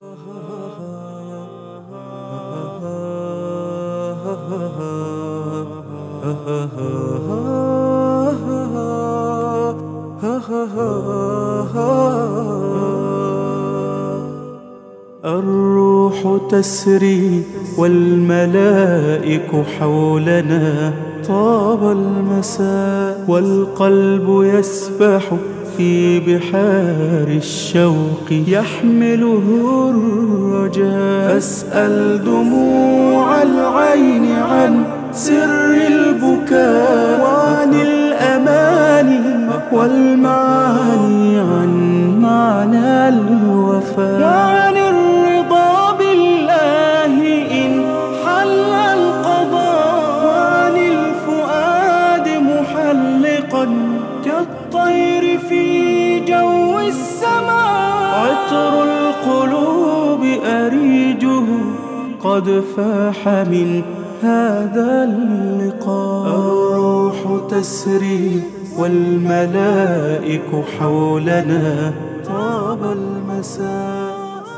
الروح تسري والملائك حولنا طاب المساء والقلب يسبح في بحار الشوق يحمله الرجاء فاسأل دموع العين عن سر البكاء وعن الأماني والمعاني عن معنى الوفاء وعن الرضا بالله إن حل القضاء وعن الفؤاد محلقا كالطير في جو السماء عطر القلوب أريجه قد فاح من هذا اللقاء الروح تسري والملائك حولنا طاب المساء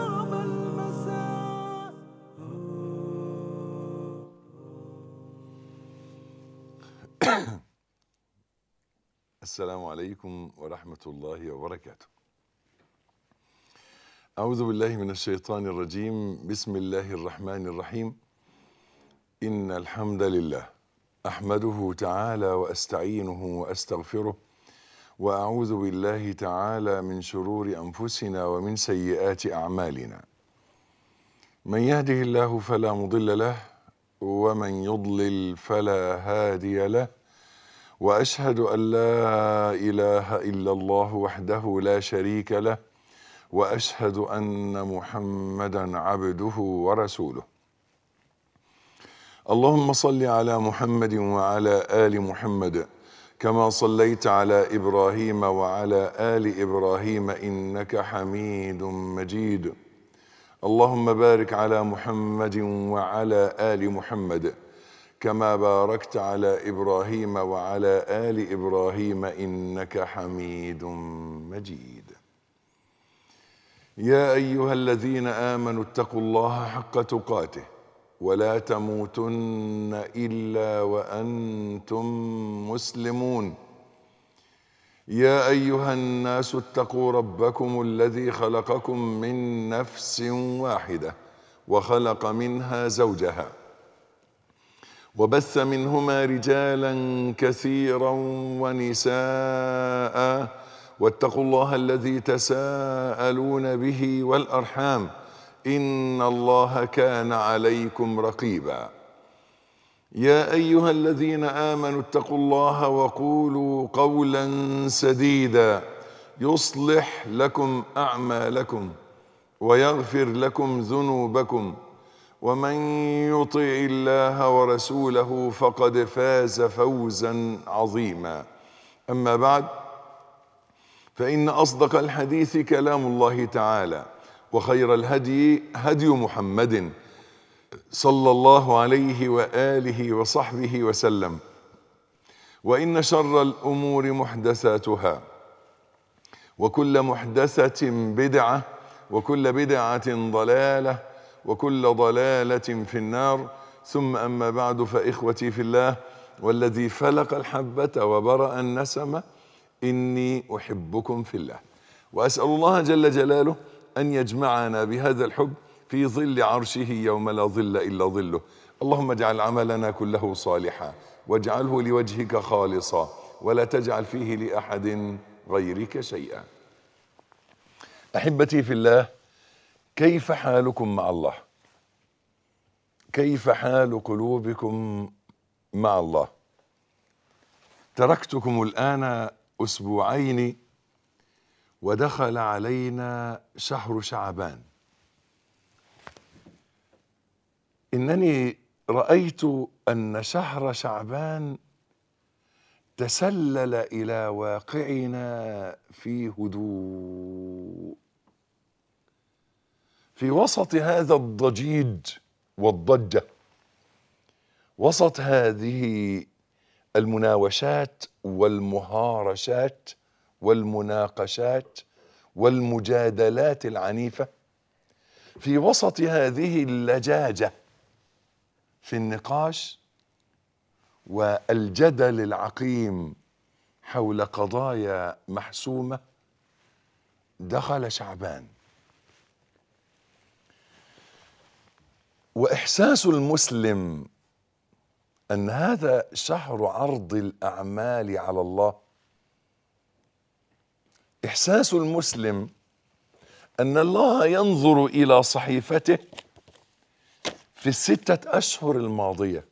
السلام عليكم ورحمة الله وبركاته. أعوذ بالله من الشيطان الرجيم، بسم الله الرحمن الرحيم. إن الحمد لله أحمده تعالى وأستعينه وأستغفره وأعوذ بالله تعالى من شرور أنفسنا ومن سيئات أعمالنا. من يهده الله فلا مضل له ومن يضلل فلا هادي له. واشهد ان لا اله الا الله وحده لا شريك له واشهد ان محمدا عبده ورسوله اللهم صل على محمد وعلى ال محمد كما صليت على ابراهيم وعلى ال ابراهيم انك حميد مجيد اللهم بارك على محمد وعلى ال محمد كما باركت على ابراهيم وعلى ال ابراهيم انك حميد مجيد يا ايها الذين امنوا اتقوا الله حق تقاته ولا تموتن الا وانتم مسلمون يا ايها الناس اتقوا ربكم الذي خلقكم من نفس واحده وخلق منها زوجها وبث منهما رجالا كثيرا ونساء واتقوا الله الذي تساءلون به والارحام ان الله كان عليكم رقيبا يا ايها الذين امنوا اتقوا الله وقولوا قولا سديدا يصلح لكم اعمالكم ويغفر لكم ذنوبكم ومن يطع الله ورسوله فقد فاز فوزا عظيما اما بعد فان اصدق الحديث كلام الله تعالى وخير الهدي هدي محمد صلى الله عليه واله وصحبه وسلم وان شر الامور محدثاتها وكل محدثه بدعه وكل بدعه ضلاله وكل ضلالة في النار ثم أما بعد فإخوتي في الله والذي فلق الحبة وبرأ النسمة إني أحبكم في الله وأسأل الله جل جلاله أن يجمعنا بهذا الحب في ظل عرشه يوم لا ظل إلا ظله اللهم اجعل عملنا كله صالحا واجعله لوجهك خالصا ولا تجعل فيه لأحد غيرك شيئا أحبتي في الله كيف حالكم مع الله كيف حال قلوبكم مع الله تركتكم الان اسبوعين ودخل علينا شهر شعبان انني رايت ان شهر شعبان تسلل الى واقعنا في هدوء في وسط هذا الضجيج والضجه وسط هذه المناوشات والمهارشات والمناقشات والمجادلات العنيفه في وسط هذه اللجاجه في النقاش والجدل العقيم حول قضايا محسومه دخل شعبان واحساس المسلم ان هذا شهر عرض الاعمال على الله احساس المسلم ان الله ينظر الى صحيفته في السته اشهر الماضيه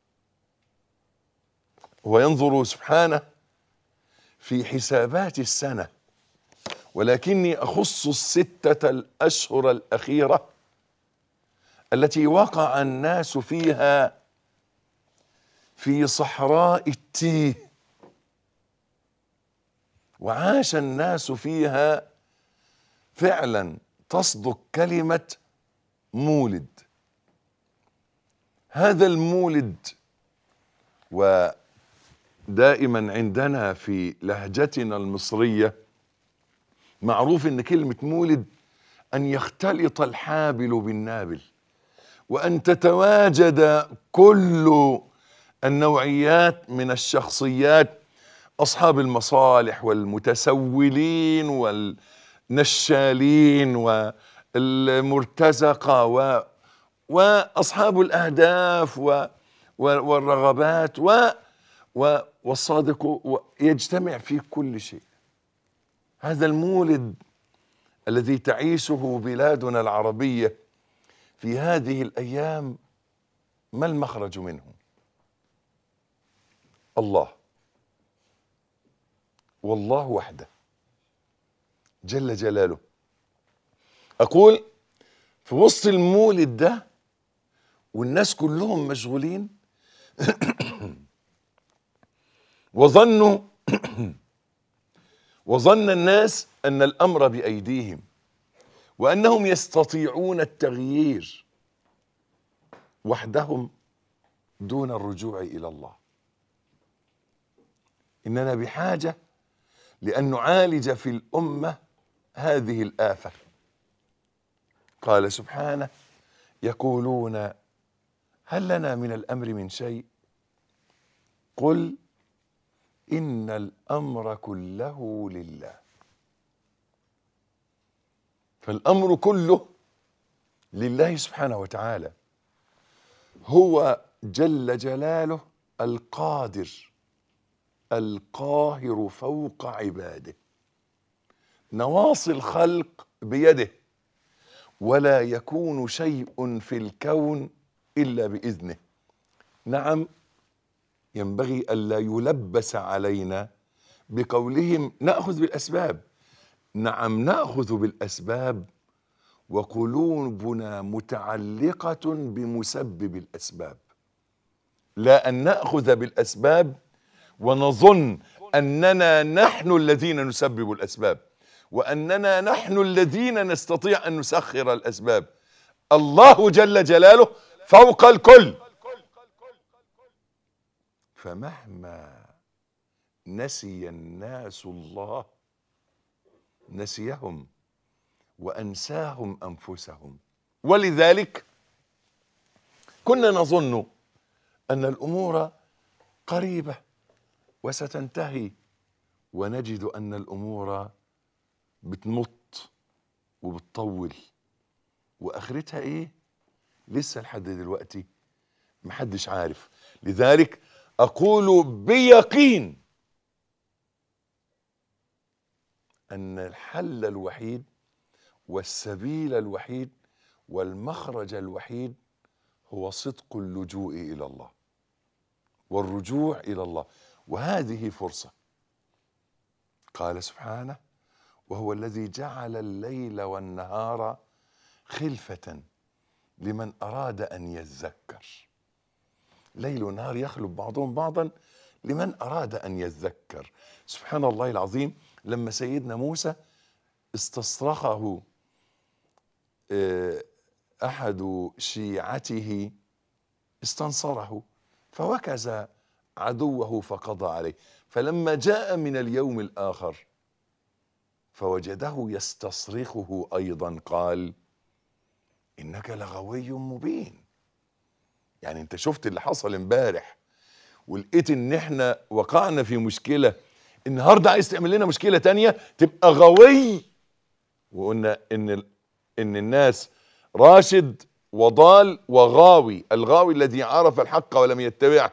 وينظر سبحانه في حسابات السنه ولكني اخص السته الاشهر الاخيره التي وقع الناس فيها في صحراء التيه وعاش الناس فيها فعلا تصدق كلمه مولد هذا المولد ودائما عندنا في لهجتنا المصريه معروف ان كلمه مولد ان يختلط الحابل بالنابل وان تتواجد كل النوعيات من الشخصيات اصحاب المصالح والمتسولين والنشالين والمرتزقه و واصحاب الاهداف و والرغبات و و والصادق و- يجتمع فيه كل شيء هذا المولد الذي تعيشه بلادنا العربيه في هذه الايام ما المخرج منه الله والله وحده جل جلاله اقول في وسط المولد ده والناس كلهم مشغولين وظنوا وظن الناس ان الامر بايديهم وانهم يستطيعون التغيير وحدهم دون الرجوع الى الله اننا بحاجه لان نعالج في الامه هذه الافه قال سبحانه يقولون هل لنا من الامر من شيء قل ان الامر كله لله فالامر كله لله سبحانه وتعالى هو جل جلاله القادر القاهر فوق عباده نواصي الخلق بيده ولا يكون شيء في الكون الا باذنه نعم ينبغي الا يلبس علينا بقولهم ناخذ بالاسباب نعم ناخذ بالاسباب وقلوبنا متعلقه بمسبب الاسباب لا ان ناخذ بالاسباب ونظن اننا نحن الذين نسبب الاسباب واننا نحن الذين نستطيع ان نسخر الاسباب الله جل جلاله فوق الكل فمهما نسي الناس الله نسيهم وانساهم انفسهم ولذلك كنا نظن ان الامور قريبه وستنتهي ونجد ان الامور بتمط وبتطول واخرتها ايه لسه لحد دلوقتي محدش عارف لذلك اقول بيقين ان الحل الوحيد والسبيل الوحيد والمخرج الوحيد هو صدق اللجوء الى الله والرجوع الى الله وهذه فرصه قال سبحانه وهو الذي جعل الليل والنهار خلفه لمن اراد ان يذكر ليل ونهار يخلف بعضهم بعضا لمن اراد ان يذكر سبحان الله العظيم لما سيدنا موسى استصرخه آه، احد شيعته استنصره فوكز عدوه فقضى عليه فلما جاء من اليوم الاخر فوجده يستصرخه ايضا قال انك لغوي مبين يعني انت شفت اللي حصل امبارح ولقيت ان احنا وقعنا في مشكله النهارده عايز تعمل لنا مشكله تانية تبقى غوي وقلنا ان ال- ان الناس راشد وضال وغاوي الغاوي الذي عرف الحق ولم يتبعه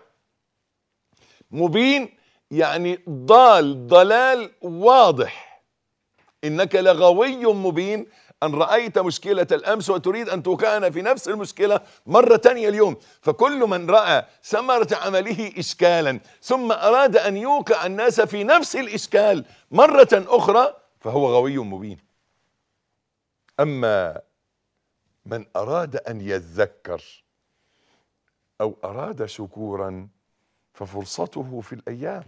مبين يعني ضال ضلال واضح انك لغوي مبين ان رايت مشكله الامس وتريد ان توقعنا في نفس المشكله مره تانية اليوم فكل من راى ثمره عمله اشكالا ثم اراد ان يوقع الناس في نفس الاشكال مره اخرى فهو غوي مبين اما من اراد ان يذكر او اراد شكورا ففرصته في الايام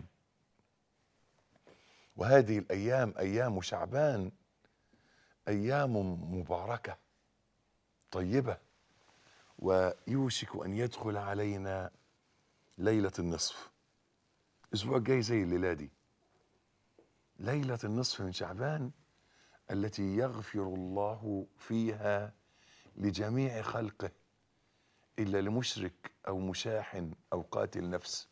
وهذه الايام ايام شعبان ايام مباركه طيبه ويوشك ان يدخل علينا ليله النصف الاسبوع الجاي زي الليله دي ليله النصف من شعبان التي يغفر الله فيها لجميع خلقه الا لمشرك او مشاحن او قاتل نفس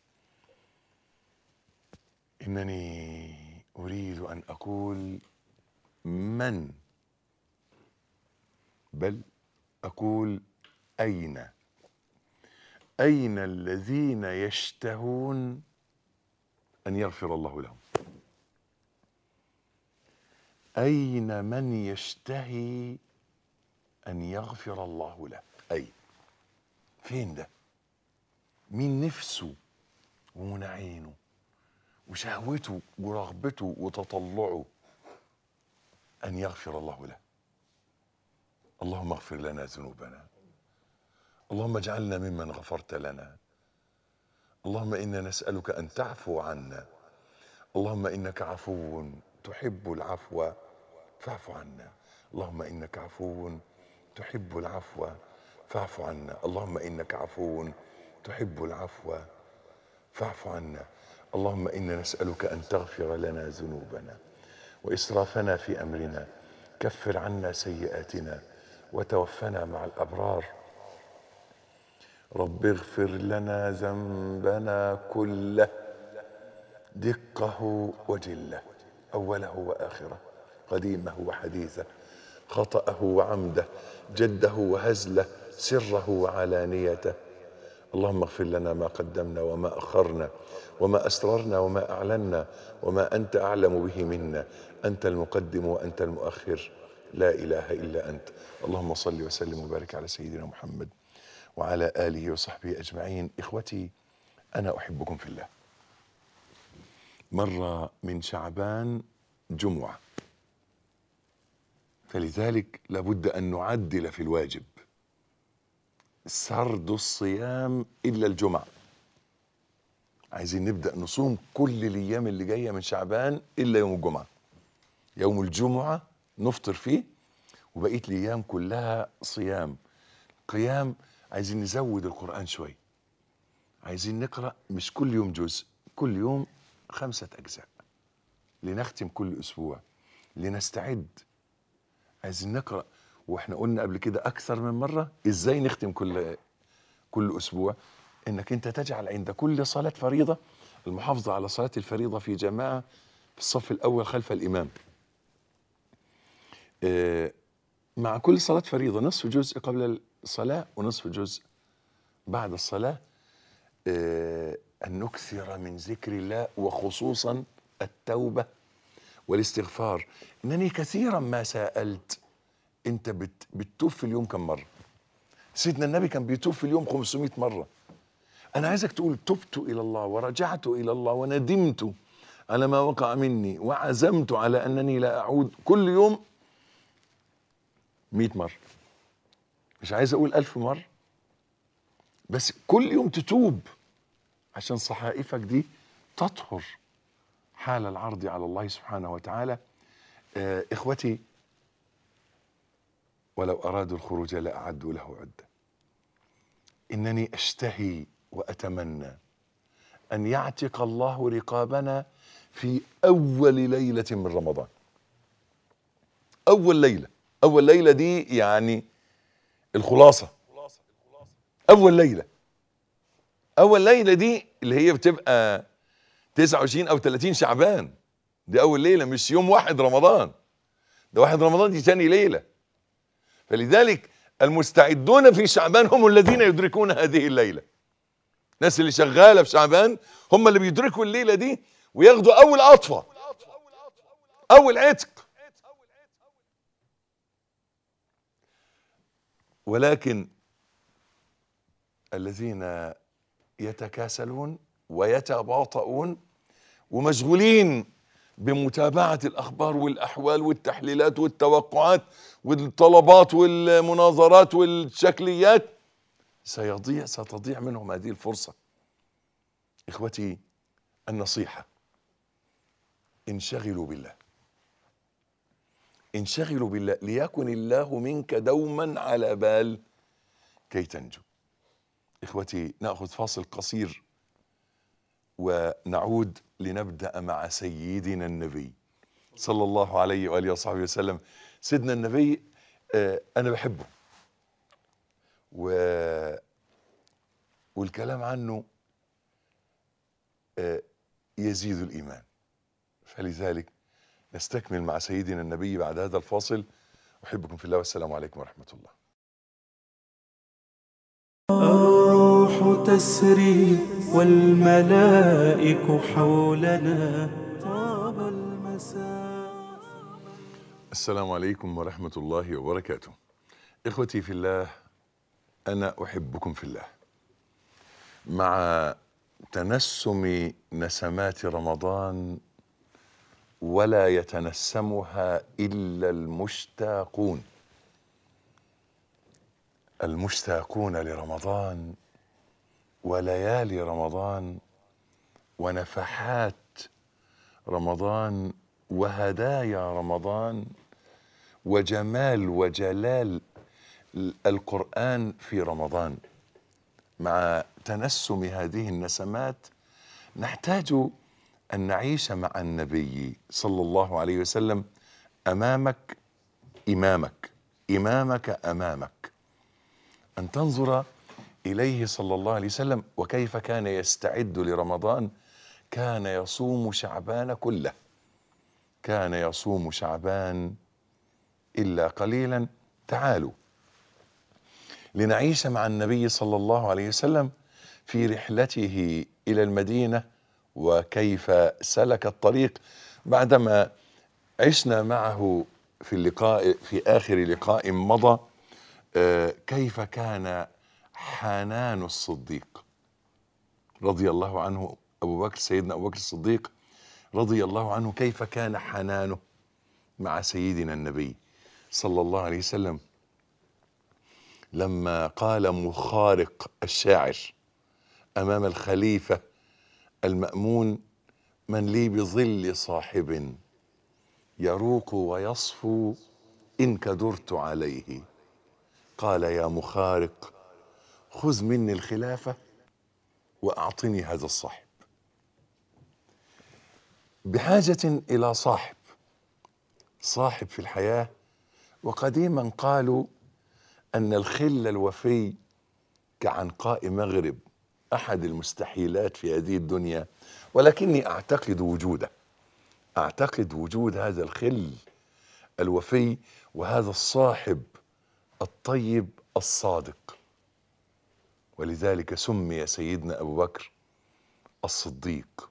انني اريد ان اقول من بل اقول اين اين الذين يشتهون ان يغفر الله لهم اين من يشتهي ان يغفر الله له اين فين ده مين نفسه ومنعينه وشهوته ورغبته وتطلعه ان يغفر الله له اللهم اغفر لنا ذنوبنا اللهم اجعلنا ممن غفرت لنا اللهم انا نسالك ان تعفو عنا اللهم انك عفو تحب العفو فاعف عنا اللهم انك عفو تحب العفو فاعف عنا اللهم انك عفو تحب العفو فاعف عنا اللهم انا نسالك ان تغفر لنا ذنوبنا واسرافنا في امرنا كفر عنا سيئاتنا وتوفنا مع الابرار رب اغفر لنا ذنبنا كله دقه وجله اوله واخره قديمه وحديثه خطاه وعمده جده وهزله سره وعلانيته اللهم اغفر لنا ما قدمنا وما اخرنا وما اسررنا وما اعلنا وما انت اعلم به منا انت المقدم وانت المؤخر لا اله الا انت اللهم صل وسلم وبارك على سيدنا محمد وعلى اله وصحبه اجمعين اخوتي انا احبكم في الله مر من شعبان جمعه فلذلك لابد ان نعدل في الواجب سرد الصيام الا الجمعه عايزين نبدا نصوم كل الايام اللي جايه من شعبان الا يوم الجمعه يوم الجمعه نفطر فيه وبقيه الايام كلها صيام قيام عايزين نزود القران شويه عايزين نقرا مش كل يوم جزء كل يوم خمسه اجزاء لنختم كل اسبوع لنستعد عايزين نقرا واحنا قلنا قبل كده اكثر من مره ازاي نختم كل كل اسبوع انك انت تجعل عند كل صلاه فريضه المحافظه على صلاه الفريضه في جماعه في الصف الاول خلف الامام آه، مع كل صلاه فريضه نصف جزء قبل الصلاه ونصف جزء بعد الصلاه آه، ان نكثر من ذكر الله وخصوصا التوبه والاستغفار انني كثيرا ما سالت انت بت بتتوب في اليوم كم مره سيدنا النبي كان بيتوب في اليوم 500 مره انا عايزك تقول تبت الى الله ورجعت الى الله وندمت على ما وقع مني وعزمت على انني لا اعود كل يوم 100 مره مش عايز اقول ألف مره بس كل يوم تتوب عشان صحائفك دي تطهر حال العرض على الله سبحانه وتعالى آه اخوتي ولو ارادوا الخروج لاعدوا له عده انني اشتهي واتمنى ان يعتق الله رقابنا في اول ليله من رمضان اول ليله اول ليله دي يعني الخلاصة أول ليلة أول ليلة دي اللي هي بتبقى 29 أو 30 شعبان دي أول ليلة مش يوم واحد رمضان ده واحد رمضان دي تاني ليلة فلذلك المستعدون في شعبان هم الذين يدركون هذه الليلة الناس اللي شغالة في شعبان هم اللي بيدركوا الليلة دي وياخدوا أول عطفة أول عتق ولكن الذين يتكاسلون ويتباطؤون ومشغولين بمتابعة الأخبار والأحوال والتحليلات والتوقعات والطلبات والمناظرات والشكليات سيضيع ستضيع منهم هذه الفرصة إخوتي النصيحة انشغلوا بالله انشغلوا بالله ليكن الله منك دوما على بال كي تنجو اخوتي ناخذ فاصل قصير ونعود لنبدا مع سيدنا النبي صلى الله عليه واله وصحبه وسلم سيدنا النبي آه انا بحبه و والكلام عنه آه يزيد الايمان فلذلك نستكمل مع سيدنا النبي بعد هذا الفاصل احبكم في الله والسلام عليكم ورحمه الله الروح تسري والملائك حولنا طاب المساء السلام عليكم ورحمة الله وبركاته. إخوتي في الله أنا أحبكم في الله. مع تنسم نسمات رمضان ولا يتنسمها إلا المشتاقون. المشتاقون لرمضان وليالي رمضان ونفحات رمضان وهدايا رمضان وجمال وجلال القرآن في رمضان مع تنسم هذه النسمات نحتاج أن نعيش مع النبي صلى الله عليه وسلم أمامك إمامك إمامك أمامك أن تنظر إليه صلى الله عليه وسلم وكيف كان يستعد لرمضان كان يصوم شعبان كله كان يصوم شعبان إلا قليلا تعالوا لنعيش مع النبي صلى الله عليه وسلم في رحلته إلى المدينة وكيف سلك الطريق بعدما عشنا معه في اللقاء في آخر لقاء مضى آه، كيف كان حنان الصديق رضي الله عنه أبو بكر سيدنا أبو بكر الصديق رضي الله عنه كيف كان حنانه مع سيدنا النبي صلى الله عليه وسلم لما قال مخارق الشاعر امام الخليفه المامون من لي بظل صاحب يروق ويصفو ان كدرت عليه قال يا مخارق خذ مني الخلافه واعطني هذا الصاحب بحاجه الى صاحب صاحب في الحياه وقديما قالوا ان الخل الوفي كعنقاء مغرب احد المستحيلات في هذه الدنيا ولكني اعتقد وجوده اعتقد وجود هذا الخل الوفي وهذا الصاحب الطيب الصادق ولذلك سمي سيدنا ابو بكر الصديق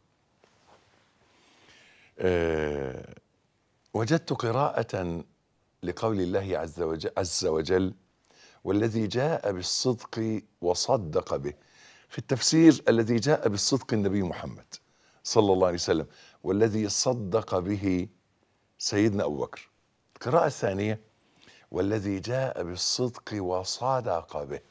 أه وجدت قراءة لقول الله عز وجل, عز وجل والذي جاء بالصدق وصدق به في التفسير الذي جاء بالصدق النبي محمد صلى الله عليه وسلم والذي صدق به سيدنا أبو بكر القراءة الثانية والذي جاء بالصدق وصدق به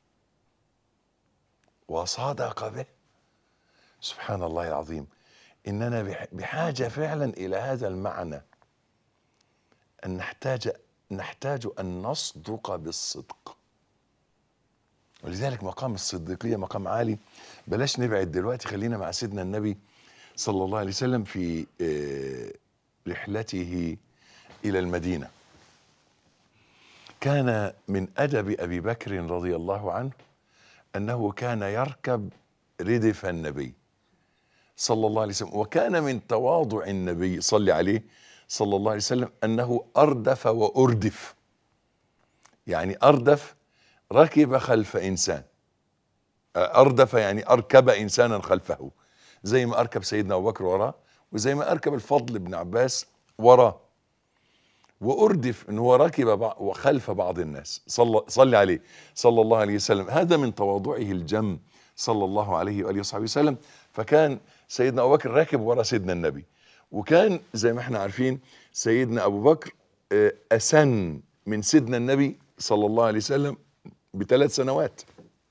وصدق به سبحان الله العظيم إننا بح- بحاجة فعلا إلى هذا المعنى أن نحتاج نحتاج أن نصدق بالصدق ولذلك مقام الصديقية مقام عالي بلاش نبعد دلوقتي خلينا مع سيدنا النبي صلى الله عليه وسلم في آه، رحلته إلى المدينة كان من ادب ابي بكر رضي الله عنه انه كان يركب ردف النبي صلى الله عليه وسلم وكان من تواضع النبي صلى عليه صلى الله عليه وسلم انه اردف واردف يعني اردف ركب خلف انسان اردف يعني اركب انسانا خلفه زي ما اركب سيدنا ابو بكر وراه وزي ما اركب الفضل بن عباس وراه واردف ان هو ركب بعض وخلف بعض الناس صلى صلى عليه صلى الله عليه وسلم هذا من تواضعه الجم صلى الله عليه واله وصحبه وسلم فكان سيدنا ابو بكر راكب ورا سيدنا النبي وكان زي ما احنا عارفين سيدنا ابو بكر آه، اسن من سيدنا النبي صلى الله عليه وسلم بثلاث سنوات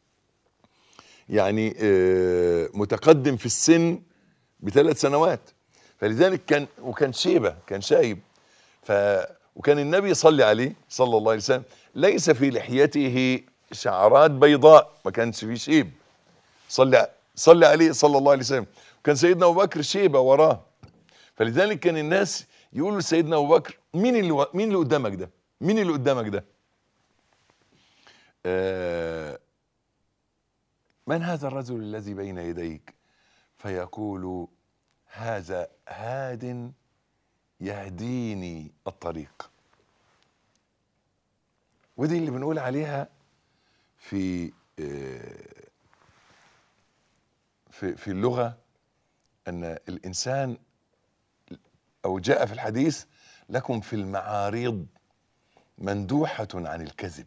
يعني آه، متقدم في السن بثلاث سنوات فلذلك كان وكان شيبه كان شايب ف وكان النبي صلى عليه صلى الله عليه وسلم ليس في لحيته شعرات بيضاء ما كانش فيه شيب صلى صلى عليه صلى الله عليه وسلم وكان سيدنا ابو بكر شيبه وراه فلذلك كان الناس يقولوا لسيدنا ابو بكر مين اللي و... مين اللي قدامك ده مين اللي قدامك ده آه من هذا الرجل الذي بين يديك فيقول هذا هاد يهديني الطريق ودي اللي بنقول عليها في آه، في في اللغه ان الانسان او جاء في الحديث لكم في المعاريض مندوحه عن الكذب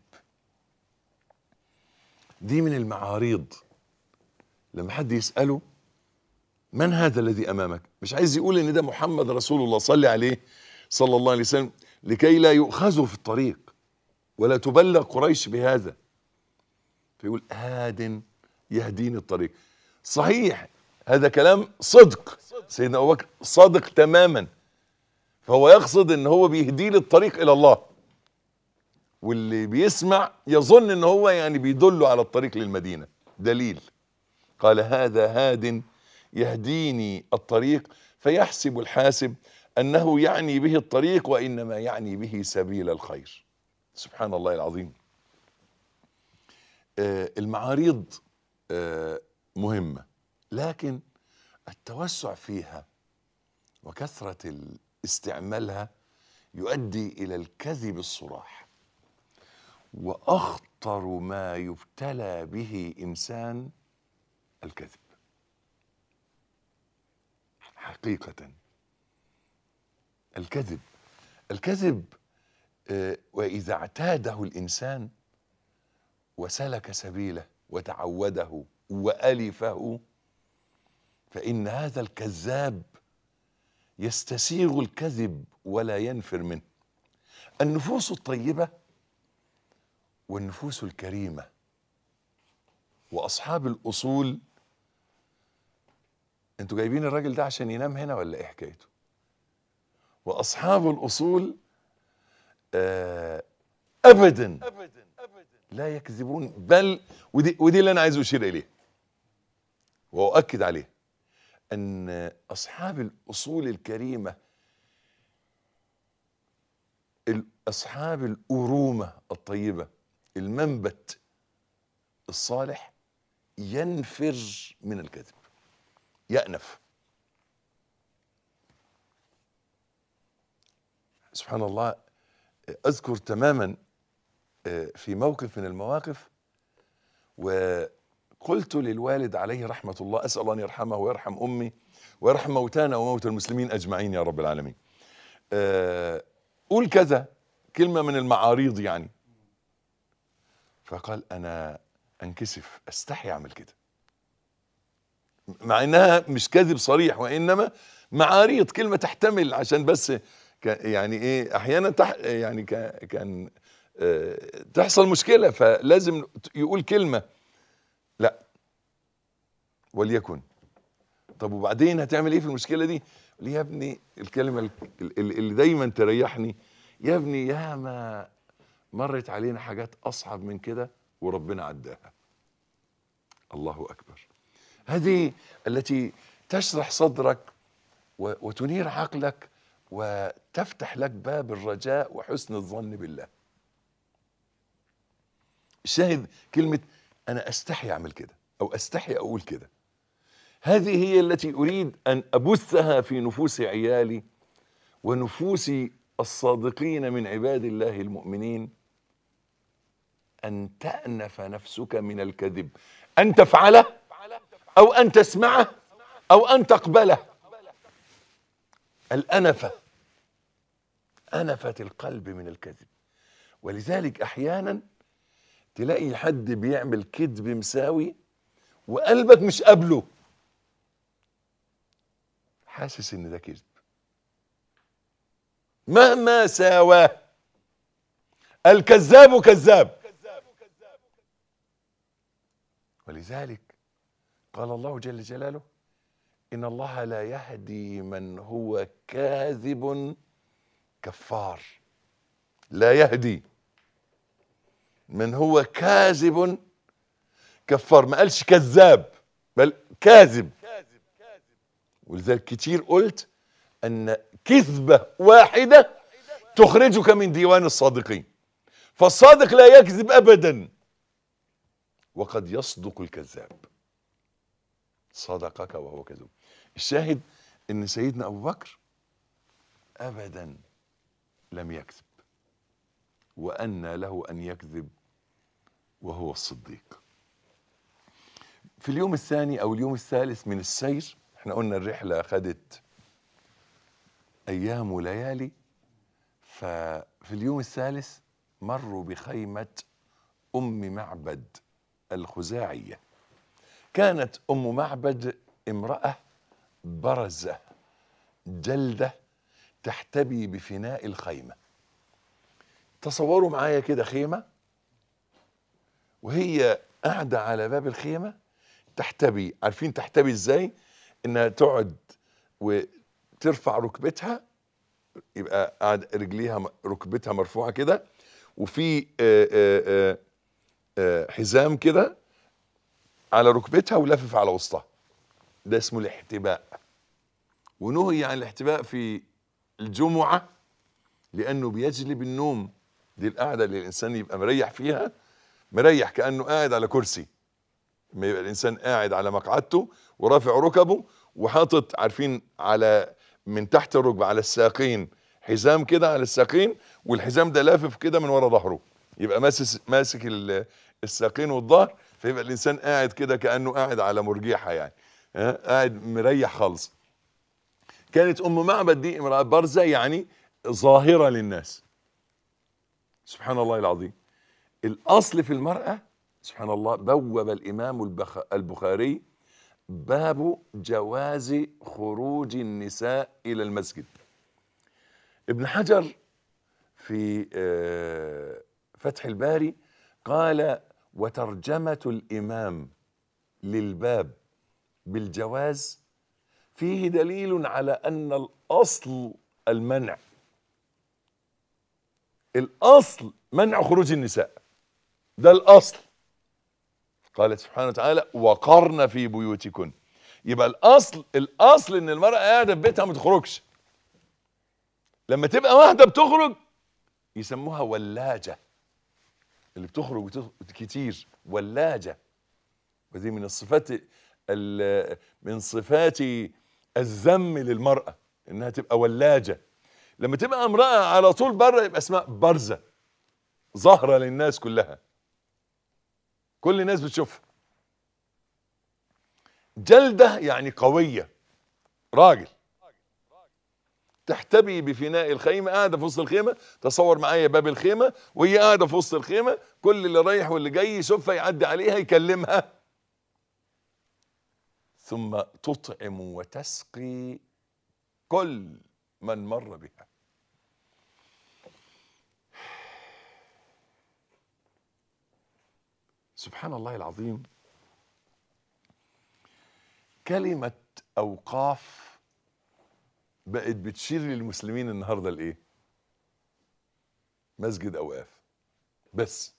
دي من المعاريض لما حد يساله من هذا الذي امامك مش عايز يقول ان ده محمد رسول الله صلي عليه صلى الله عليه وسلم لكي لا يؤخذوا في الطريق ولا تبلغ قريش بهذا فيقول هاد يهديني الطريق صحيح هذا كلام صدق سيدنا ابو بكر صادق تماما فهو يقصد ان هو بيهدي لي الطريق الى الله واللي بيسمع يظن ان هو يعني بيدله على الطريق للمدينه دليل قال هذا هاد يهديني الطريق فيحسب الحاسب انه يعني به الطريق وانما يعني به سبيل الخير سبحان الله العظيم آه، المعاريض آه، مهمه لكن التوسع فيها وكثره ال- استعمالها يؤدي الى الكذب الصراح واخطر ما يبتلى به انسان الكذب حقيقه الكذب الكذب آه، واذا اعتاده الانسان وسلك سبيله وتعوده والفه فان هذا الكذاب يستسيغ الكذب ولا ينفر منه النفوس الطيبه والنفوس الكريمه واصحاب الاصول انتوا جايبين الراجل ده عشان ينام هنا ولا ايه حكايته واصحاب الاصول آه ابدا لا يكذبون بل ودي, ودي اللي انا عايز اشير اليه واؤكد عليه ان اصحاب الاصول الكريمه ال- اصحاب الارومه الطيبه المنبت الصالح ينفر من الكذب يأنف سبحان الله اذكر تماما آه، في موقف من المواقف وقلت للوالد عليه رحمه الله اسال الله ان يرحمه ويرحم امي ويرحم موتانا وموتى المسلمين اجمعين يا رب العالمين. آه، قول كذا كلمه من المعاريض يعني. فقال انا انكسف استحي اعمل كده. مع انها مش كذب صريح وانما معاريض كلمه تحتمل عشان بس ك- يعني ايه احيانا تح يعني ك- كان آه، تحصل مشكله فلازم يقول كلمه لا وليكن طب وبعدين هتعمل ايه في المشكله دي قال لي يا ابني الكلمه ال- ال- اللي دايما تريحني يا ابني يا ما مرت علينا حاجات اصعب من كده وربنا عداها الله اكبر هذه التي تشرح صدرك و- وتنير عقلك وتفتح لك باب الرجاء وحسن الظن بالله الشاهد كلمة أنا أستحي أعمل كده أو أستحي أقول كده هذه هي التي أريد أن أبثها في نفوس عيالي ونفوس الصادقين من عباد الله المؤمنين أن تأنف نفسك من الكذب أن تفعله أو أن تسمعه أو أن تقبله الأنفة أنفة القلب من الكذب ولذلك أحيانا تلاقي حد بيعمل كذب مساوي وقلبك مش قابله حاسس ان ده كذب مهما ساواه الكذاب كذاب ولذلك قال الله جل جلاله ان الله لا يهدي من هو كاذب كفار لا يهدي من هو كاذب كفار ما قالش كذاب بل كاذب ولذلك كتير قلت ان كذبه واحده تخرجك من ديوان الصادقين فالصادق لا يكذب ابدا وقد يصدق الكذاب صدقك وهو كذوب الشاهد ان سيدنا ابو بكر ابدا لم يكذب وأن له أن يكذب وهو الصديق في اليوم الثاني أو اليوم الثالث من السير احنا قلنا الرحلة خدت أيام وليالي ففي اليوم الثالث مروا بخيمة أم معبد الخزاعية كانت أم معبد امرأة برزة جلدة تحتبي بفناء الخيمة تصوروا معايا كده خيمة وهي قاعدة على باب الخيمة تحتبي عارفين تحتبي ازاي انها تقعد وترفع ركبتها يبقى قاعد رجليها م- ركبتها مرفوعة كده وفي آه، آه، آه، آه، حزام كده على ركبتها ولافف على وسطها ده اسمه الاحتباء ونهي عن الاحتباء في الجمعة لأنه بيجلب النوم دي القعدة اللي الإنسان يبقى مريح فيها مريح كأنه قاعد على كرسي ما يبقى الإنسان قاعد على مقعدته ورافع ركبه وحاطط عارفين على من تحت الركبة على الساقين حزام كده على الساقين والحزام ده لافف كده من ورا ظهره يبقى ماسك ماسك ال- الساقين والظهر فيبقى الإنسان قاعد كده كأنه قاعد على مرجيحة يعني ها؟ قاعد مريح خالص كانت ام معبد دي امراه بارزه يعني ظاهره للناس سبحان الله العظيم الاصل في المراه سبحان الله بوب الامام البخ... البخاري باب جواز خروج النساء الى المسجد ابن حجر في آه، فتح الباري قال وترجمه الامام للباب بالجواز فيه دليل على ان الاصل المنع الاصل منع خروج النساء ده الاصل قال سبحانه وتعالى وقرن في بيوتكن يبقى الاصل الاصل ان المراه قاعده في بيتها ما تخرجش لما تبقى واحده بتخرج يسموها ولاجه اللي بتخرج وتخ- كتير ولاجه ودي من الصفات ال- من صفات الذم للمرأة انها تبقى ولاجة لما تبقى امرأة على طول بره يبقى اسمها برزة ظاهرة للناس كلها كل الناس بتشوفها جلدة يعني قوية راجل تحتبي بفناء الخيمة قاعدة في وسط الخيمة تصور معايا باب الخيمة وهي قاعدة في وسط الخيمة كل اللي رايح واللي جاي يشوفها يعدي عليها يكلمها ثم تطعم وتسقي كل من مر بها سبحان الله العظيم كلمة أوقاف بقت بتشير للمسلمين النهاردة لإيه؟ مسجد أوقاف بس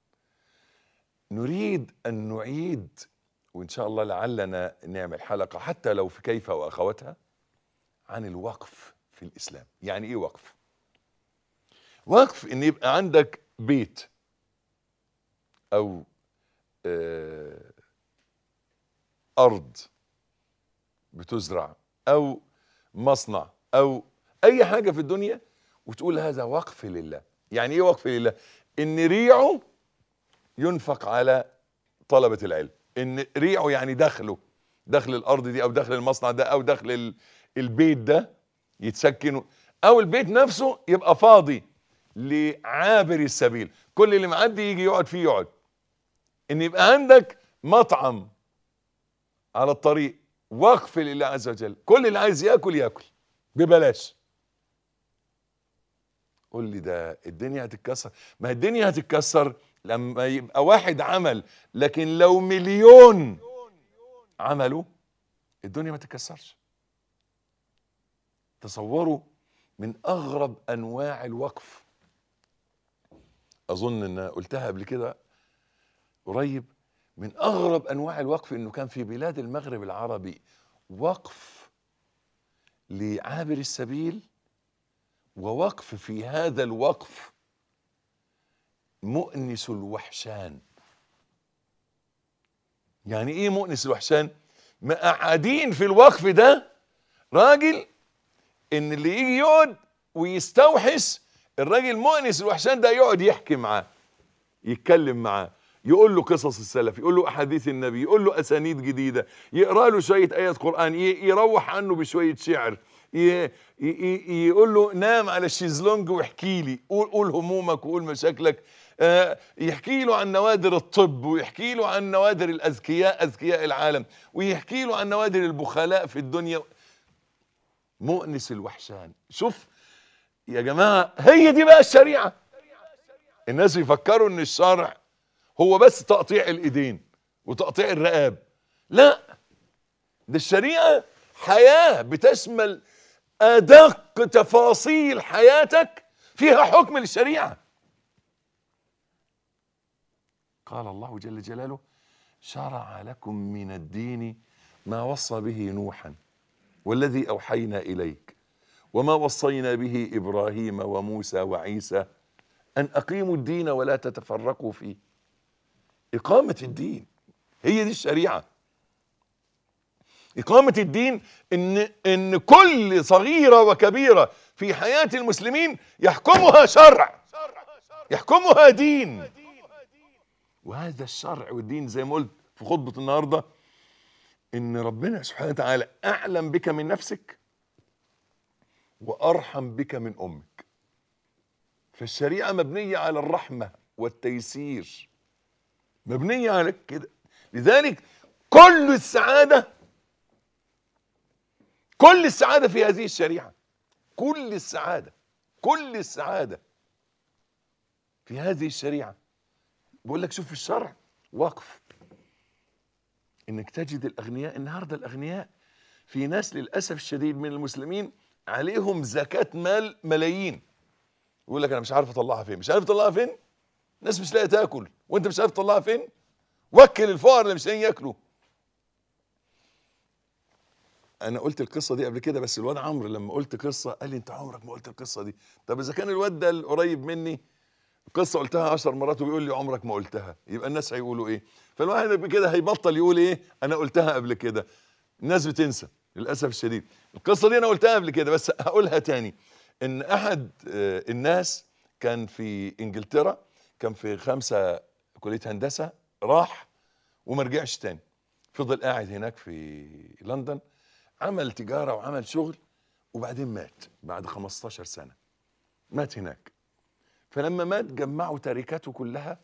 نريد أن نعيد وإن شاء الله لعلنا نعمل حلقة حتى لو في كيف وأخواتها عن الوقف في الإسلام يعني إيه وقف؟ وقف إن يبقى عندك بيت او آه، ارض بتزرع او مصنع او اي حاجه في الدنيا وتقول هذا وقف لله يعني ايه وقف لله ان ريعه ينفق على طلبه العلم ان ريعه يعني دخله دخل الارض دي او دخل المصنع ده او دخل ال- البيت ده يتسكن او البيت نفسه يبقى فاضي لعابر السبيل كل اللي معدي يجي يقعد فيه يقعد ان يبقى عندك مطعم على الطريق وقف لله عز وجل كل اللي عايز ياكل ياكل ببلاش قول لي ده الدنيا هتتكسر ما الدنيا هتتكسر لما يبقى واحد عمل لكن لو مليون عملوا الدنيا ما تتكسرش تصوروا من اغرب انواع الوقف اظن ان قلتها قبل كده قريب من اغرب انواع الوقف انه كان في بلاد المغرب العربي وقف لعابر السبيل ووقف في هذا الوقف مؤنس الوحشان يعني ايه مؤنس الوحشان مقعدين في الوقف ده راجل ان اللي يجي يقعد ويستوحش الراجل مؤنس الوحشان ده يقعد يحكي معاه يتكلم معاه يقول له قصص السلف يقول له احاديث النبي يقول له اسانيد جديده يقرا له شويه ايات قران ي- يروح عنه بشويه شعر ي- ي- ي- يقول له نام على الشيزلونج واحكي لي قول قول همومك وقول مشاكلك آه، يحكي له عن نوادر الطب ويحكي له عن نوادر الاذكياء اذكياء العالم ويحكي له عن نوادر البخلاء في الدنيا مؤنس الوحشان شوف يا جماعه هي دي بقى الشريعه الناس يفكروا ان الشرع هو بس تقطيع الايدين وتقطيع الرقاب لا ده الشريعه حياه بتشمل ادق تفاصيل حياتك فيها حكم للشريعه قال الله جل جلاله شرع لكم من الدين ما وصى به نوحا والذي اوحينا اليك وما وصينا به ابراهيم وموسى وعيسى ان اقيموا الدين ولا تتفرقوا فيه اقامه الدين هي دي الشريعه اقامه الدين ان ان كل صغيره وكبيره في حياه المسلمين يحكمها شرع يحكمها دين وهذا الشرع والدين زي ما قلت في خطبه النهارده ان ربنا سبحانه وتعالى اعلم بك من نفسك وارحم بك من امك فالشريعه مبنيه على الرحمه والتيسير مبنيه على كده لذلك كل السعاده كل السعاده في هذه الشريعه كل السعاده كل السعاده في هذه الشريعه بقول لك شوف الشرع وقف انك تجد الاغنياء النهارده الاغنياء في ناس للاسف الشديد من المسلمين عليهم زكاه مال ملايين يقول لك انا مش عارف اطلعها فين مش عارف اطلعها فين الناس مش لاقيه تاكل وانت مش عارف تطلعها فين وكل الفقراء اللي مش لاقيين ياكلوا انا قلت القصه دي قبل كده بس الواد عمرو لما قلت قصه قال لي انت عمرك ما قلت القصه دي طب اذا كان الواد ده القريب مني قصه قلتها عشر مرات وبيقول لي عمرك ما قلتها يبقى الناس هيقولوا ايه فالواحد كده هيبطل يقول ايه انا قلتها قبل كده الناس بتنسى للاسف الشديد القصه دي انا قلتها قبل كده بس هقولها تاني ان احد آه، الناس كان في انجلترا كان في خمسه كليه هندسه راح وما رجعش تاني فضل قاعد هناك في لندن عمل تجاره وعمل شغل وبعدين مات بعد 15 سنه مات هناك فلما مات جمعوا تركته كلها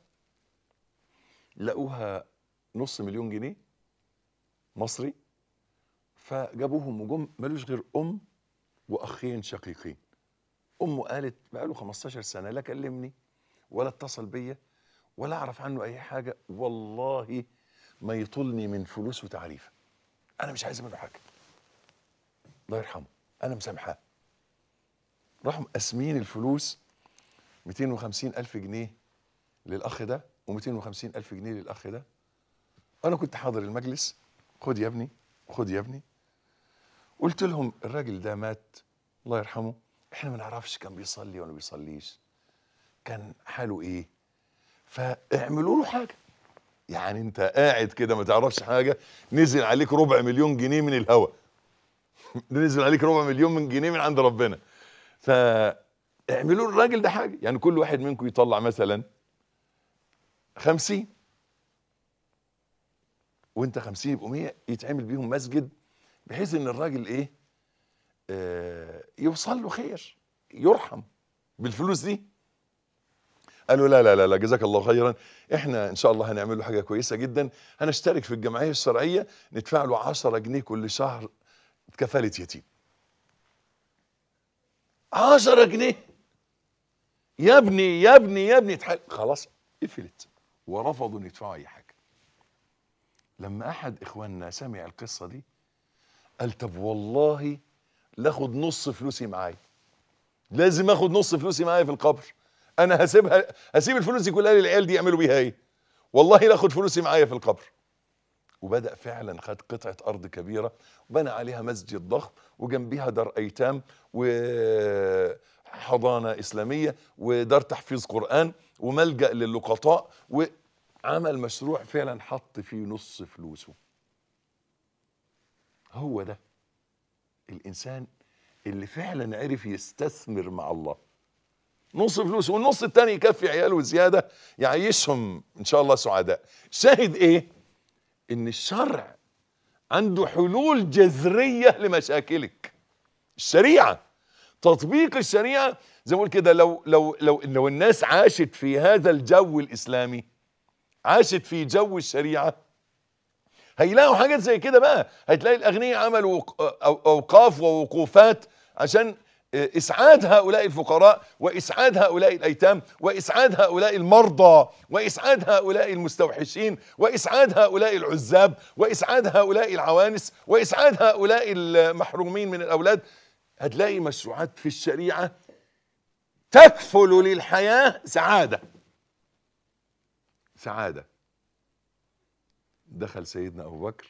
لقوها نص مليون جنيه مصري فجابوهم وجم ملوش غير ام واخين شقيقين امه قالت بقاله 15 سنه لا كلمني ولا اتصل بيا ولا اعرف عنه اي حاجه والله ما يطلني من فلوس وتعريفه انا مش عايز منه حاجه الله يرحمه انا مسامحاه راحوا مقسمين الفلوس 250 ألف جنيه للأخ ده و250 ألف جنيه للأخ ده أنا كنت حاضر المجلس خد يا ابني خد يا ابني قلت لهم الراجل ده مات الله يرحمه احنا ما نعرفش كان بيصلي ولا بيصليش كان حاله ايه فاعملوا له حاجه يعني انت قاعد كده ما تعرفش حاجه نزل عليك ربع مليون جنيه من الهوا نزل عليك ربع مليون من جنيه من عند ربنا فاعملوا الراجل ده حاجه يعني كل واحد منكم يطلع مثلا خمسين وانت خمسين يبقوا مية يتعمل بيهم مسجد بحيث ان الراجل ايه آه يوصل له خير يرحم بالفلوس دي قالوا لا لا لا لا جزاك الله خيرا احنا ان شاء الله هنعمل له حاجه كويسه جدا هنشترك في الجمعيه الشرعيه ندفع له 10 جنيه كل شهر كفاله يتيم 10 جنيه يا ابني يا ابني يا ابني اتحل خلاص قفلت ورفضوا ان يدفعوا اي حاجه لما احد اخواننا سمع القصه دي قال طب والله لاخد نص فلوسي معايا لازم اخد نص فلوسي معايا في القبر انا هسيبها هسيب الفلوس دي كلها للعيال دي يعملوا بيها ايه والله لا اخد فلوسي معايا في القبر وبدا فعلا خد قطعه ارض كبيره وبنى عليها مسجد ضخم وجنبيها دار ايتام وحضانه اسلاميه ودار تحفيظ قران وملجا للقطاء وعمل مشروع فعلا حط فيه نص فلوسه هو ده الانسان اللي فعلا عرف يستثمر مع الله نص فلوسه والنص التاني يكفي عياله زياده يعيشهم ان شاء الله سعداء شاهد ايه ان الشرع عنده حلول جذريه لمشاكلك الشريعه تطبيق الشريعه زي ما بقول كده لو لو لو لو الناس عاشت في هذا الجو الاسلامي عاشت في جو الشريعه هيلاقوا حاجات زي كده بقى هتلاقي الاغنياء عملوا اوقاف ووقوفات عشان اسعاد هؤلاء الفقراء واسعاد هؤلاء الايتام واسعاد هؤلاء المرضى واسعاد هؤلاء المستوحشين واسعاد هؤلاء العزاب واسعاد هؤلاء العوانس واسعاد هؤلاء المحرومين من الاولاد هتلاقي مشروعات في الشريعه تكفل للحياه سعاده سعاده دخل سيدنا ابو بكر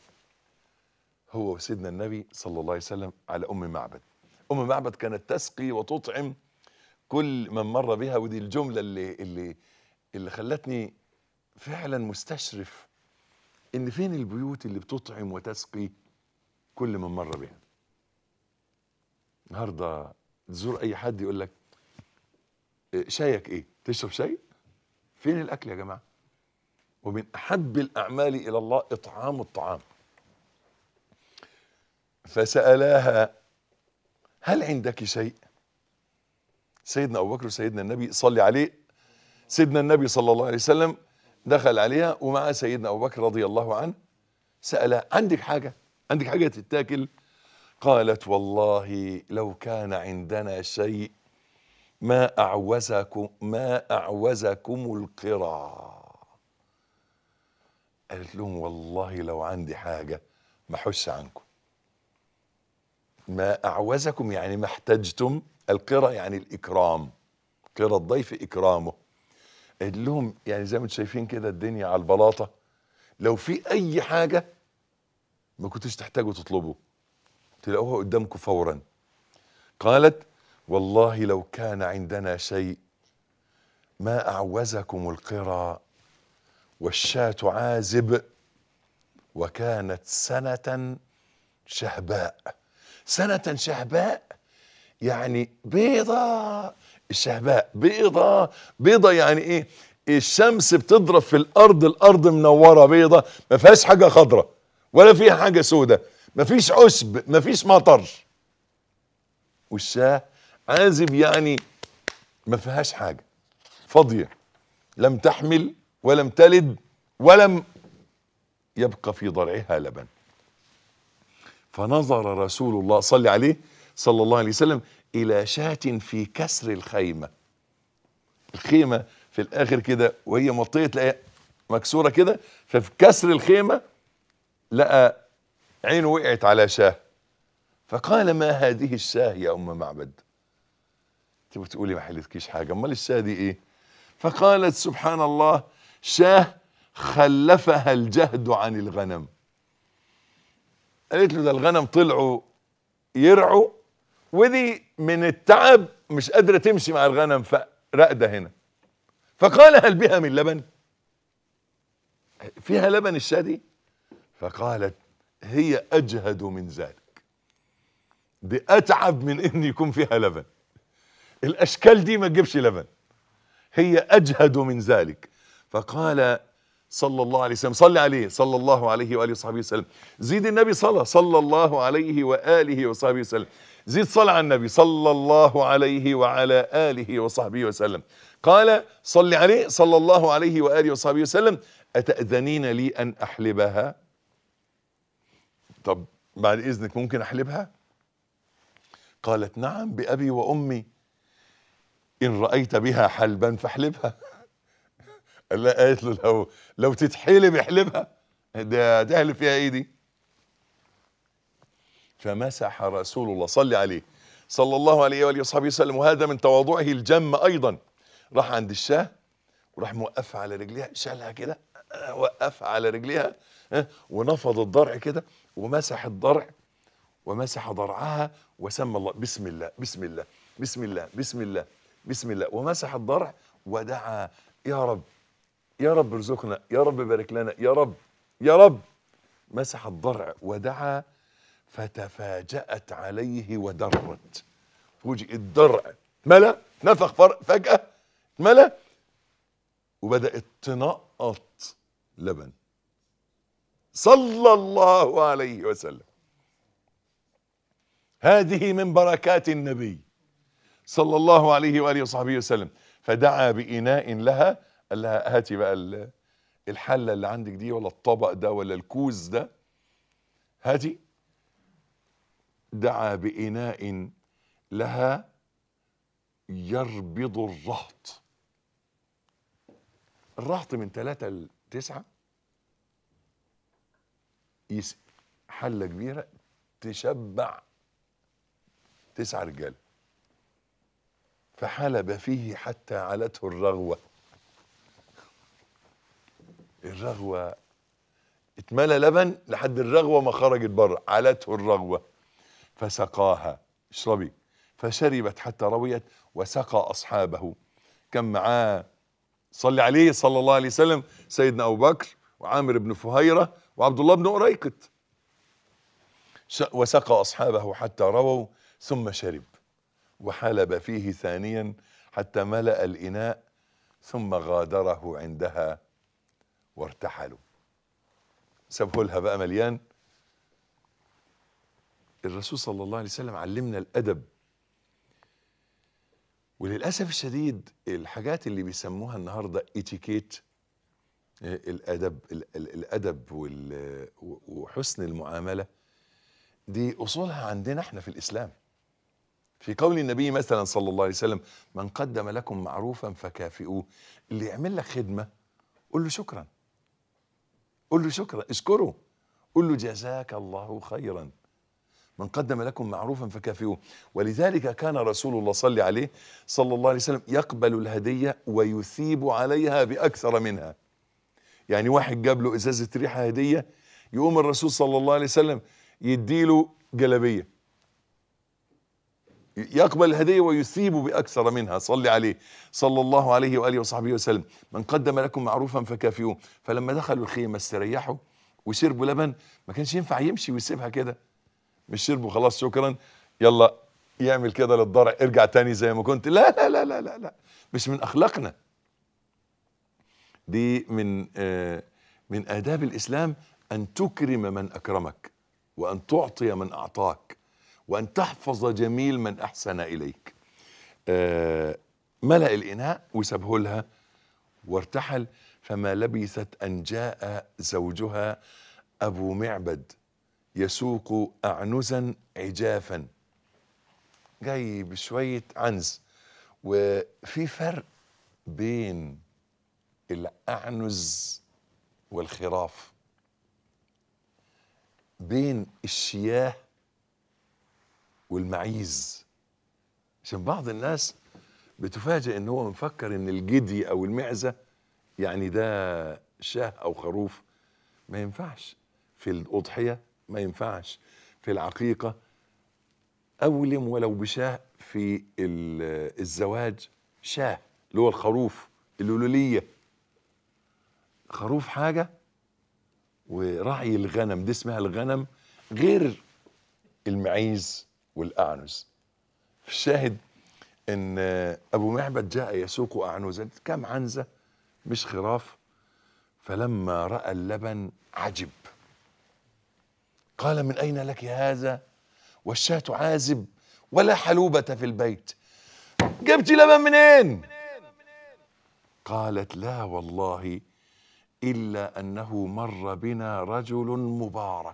هو وسيدنا النبي صلى الله عليه وسلم على ام معبد ام معبد كانت تسقي وتطعم كل من مر بها ودي الجمله اللي اللي اللي خلتني فعلا مستشرف ان فين البيوت اللي بتطعم وتسقي كل من مر بها النهارده تزور اي حد يقول لك شايك ايه تشرب شاي فين الاكل يا جماعه ومن احب الاعمال الى الله اطعام الطعام فسالاها هل عندك شيء سيدنا ابو بكر وسيدنا النبي صلي عليه سيدنا النبي صلى الله عليه وسلم دخل عليها ومع سيدنا ابو بكر رضي الله عنه سالها عندك حاجه عندك حاجه تتاكل قالت والله لو كان عندنا شيء ما اعوزكم ما اعوزكم القرى قالت لهم والله لو عندي حاجه ما احش عنكم ما أعوزكم يعني ما احتجتم القرى يعني الإكرام قرى الضيف إكرامه قال لهم يعني زي ما انتم شايفين كده الدنيا على البلاطة لو في أي حاجة ما كنتوش تحتاجوا تطلبوا تلاقوها قدامكم فورا قالت والله لو كان عندنا شيء ما أعوزكم القرى والشاة عازب وكانت سنة شهباء سنة شهباء يعني بيضة الشهباء بيضة بيضة يعني ايه الشمس بتضرب في الارض الارض منورة بيضة ما فيهاش حاجة خضرة ولا فيها حاجة سودة ما فيش عشب ما فيش مطر والشاه عازب يعني ما فيهاش حاجة فاضية لم تحمل ولم تلد ولم يبقى في ضرعها لبن فنظر رسول الله صلى عليه صلى الله عليه وسلم الى شاة في كسر الخيمة الخيمة في الاخر كده وهي مطية تلاقيها مكسورة كده ففي كسر الخيمة لقى عينه وقعت على شاه فقال ما هذه الشاه يا ام معبد انت بتقولي ما حلتكيش حاجة امال الشاه دي ايه فقالت سبحان الله شاه خلفها الجهد عن الغنم قالت له ده الغنم طلعوا يرعوا ودي من التعب مش قادرة تمشي مع الغنم فرقدة هنا فقال هل بها من لبن فيها لبن الشاة دي فقالت هي أجهد من ذلك دي أتعب من إن يكون فيها لبن الأشكال دي ما تجيبش لبن هي أجهد من ذلك فقال صلى الله عليه وسلم صلى عليه صلى الله عليه وآله وصحبه وسلم زيد النبي صلى صلى الله عليه وآله وصحبه وسلم زيد صلى على النبي صلى الله عليه وعلى آله وصحبه وسلم قال صل عليه صلى الله عليه وآله وصحبه وسلم أتأذنين لي أن أحلبها طب بعد إذنك ممكن أحلبها قالت نعم بأبي وأمي إن رأيت بها حلبا فاحلبها قال لها قالت له لو لو تتحلب احلبها ده تحلب فيها ايه دي فمسح رسول الله صلى عليه صلى الله عليه واله وصحبه وسلم وهذا من تواضعه الجم ايضا راح عند الشاه وراح موقفها على رجليها شالها كده آه، وقفها على رجليها آه، ونفض الضرع كده ومسح الضرع ومسح ضرعها وسمى الله بسم الله بسم الله بسم الله بسم الله بسم الله ومسح الضرع ودعا يا رب يا رب ارزقنا يا رب بارك لنا يا رب يا رب مسح الضرع ودعا فتفاجأت عليه ودرت فوجئ الضرع ملا نفخ فر- فجأة ملا وبدأت تنقط لبن صلى الله عليه وسلم هذه من بركات النبي صلى الله عليه واله وصحبه وسلم فدعا بإناء لها قال لها هاتي بقى ال- الحله اللي عندك دي ولا الطبق ده ولا الكوز ده هاتي دعا بإناء لها يربض الرهط الرهط من ثلاثة لتسعة يس حلة كبيرة تشبع تسعة رجال فحلب فيه حتى علته الرغوة الرغوة اتملى لبن لحد الرغوة ما خرجت بره علته الرغوة فسقاها اشربي فشربت حتى رويت وسقى أصحابه كان معاه صلي عليه صلى الله عليه وسلم سيدنا أبو بكر وعامر بن فهيرة وعبد الله بن أريقط ش- وسقى أصحابه حتى رووا ثم شرب وحلب فيه ثانيا حتى ملأ الإناء ثم غادره عندها وارتحلوا سابه لها بقى مليان الرسول صلى الله عليه وسلم علمنا الأدب وللأسف الشديد الحاجات اللي بيسموها النهاردة اتيكيت آه، الأدب ال- ال- الأدب وال- وحسن المعاملة دي أصولها عندنا احنا في الإسلام في قول النبي مثلا صلى الله عليه وسلم من قدم لكم معروفا فكافئوه اللي يعمل لك خدمة قول له شكرا قول له شكرا اشكره قول له جزاك الله خيرا من قدم لكم معروفا فكافئوه ولذلك كان رسول الله صلى عليه صلى الله عليه وسلم يقبل الهدية ويثيب عليها بأكثر منها يعني واحد جاب له إزازة ريحة هدية يقوم الرسول صلى الله عليه وسلم يديله جلبية يقبل الهدية ويثيب بأكثر منها صلي عليه صلى الله عليه وآله وصحبه وسلم من قدم لكم معروفا فكافئوه فلما دخلوا الخيمة استريحوا وشربوا لبن ما كانش ينفع يمشي ويسيبها كده مش شربوا خلاص شكرا يلا يعمل كده للضرع ارجع تاني زي ما كنت لا لا لا لا لا, لا. مش من أخلاقنا دي من آه من آداب الإسلام أن تكرم من أكرمك وأن تعطي من أعطاك وأن تحفظ جميل من أحسن إليك آه ملأ الإناء وسابه لها وارتحل فما لبثت أن جاء زوجها أبو معبد يسوق أعنزا عجافا جاي بشوية عنز وفي فرق بين الأعنز والخراف بين الشياه والمعيز عشان بعض الناس بتفاجئ ان هو مفكر ان الجدي او المعزه يعني ده شاه او خروف ما ينفعش في الاضحيه ما ينفعش في العقيقه اولم ولو بشاه في ال- الزواج شاه اللي هو الخروف الألولية خروف حاجة ورعي الغنم دي اسمها الغنم غير المعيز والأعنز في الشاهد ان ابو معبد جاء يسوق اعنزا كم عنزه مش خراف فلما راى اللبن عجب قال من اين لك هذا والشاة عازب ولا حلوبة في البيت جبت لبن منين قالت لا والله الا انه مر بنا رجل مبارك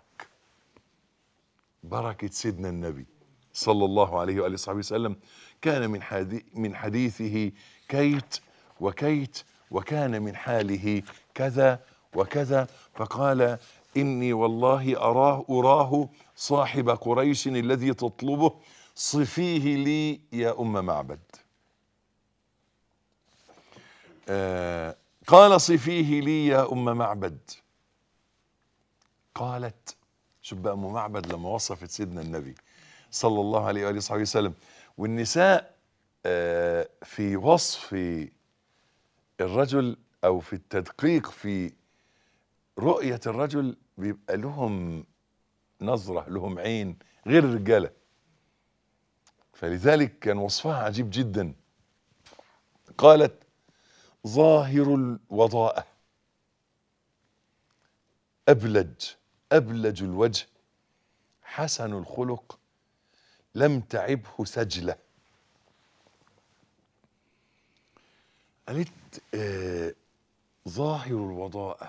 بركه سيدنا النبي صلى الله عليه واله وصحبه وسلم كان من حدي من حديثه كيت وكيت وكان من حاله كذا وكذا فقال اني والله اراه اراه صاحب قريش الذي تطلبه صفيه لي يا ام معبد آه قال صفيه لي يا ام معبد قالت شوف بقى ام معبد لما وصفت سيدنا النبي صلى الله عليه واله وصحبه وسلم والنساء آه، في وصف الرجل او في التدقيق في رؤيه الرجل بيبقى لهم نظره لهم عين غير الرجاله فلذلك كان وصفها عجيب جدا قالت ظاهر الوضاءه ابلج ابلج الوجه حسن الخلق لم تعبه سجله قالت آه ظاهر الوضاءة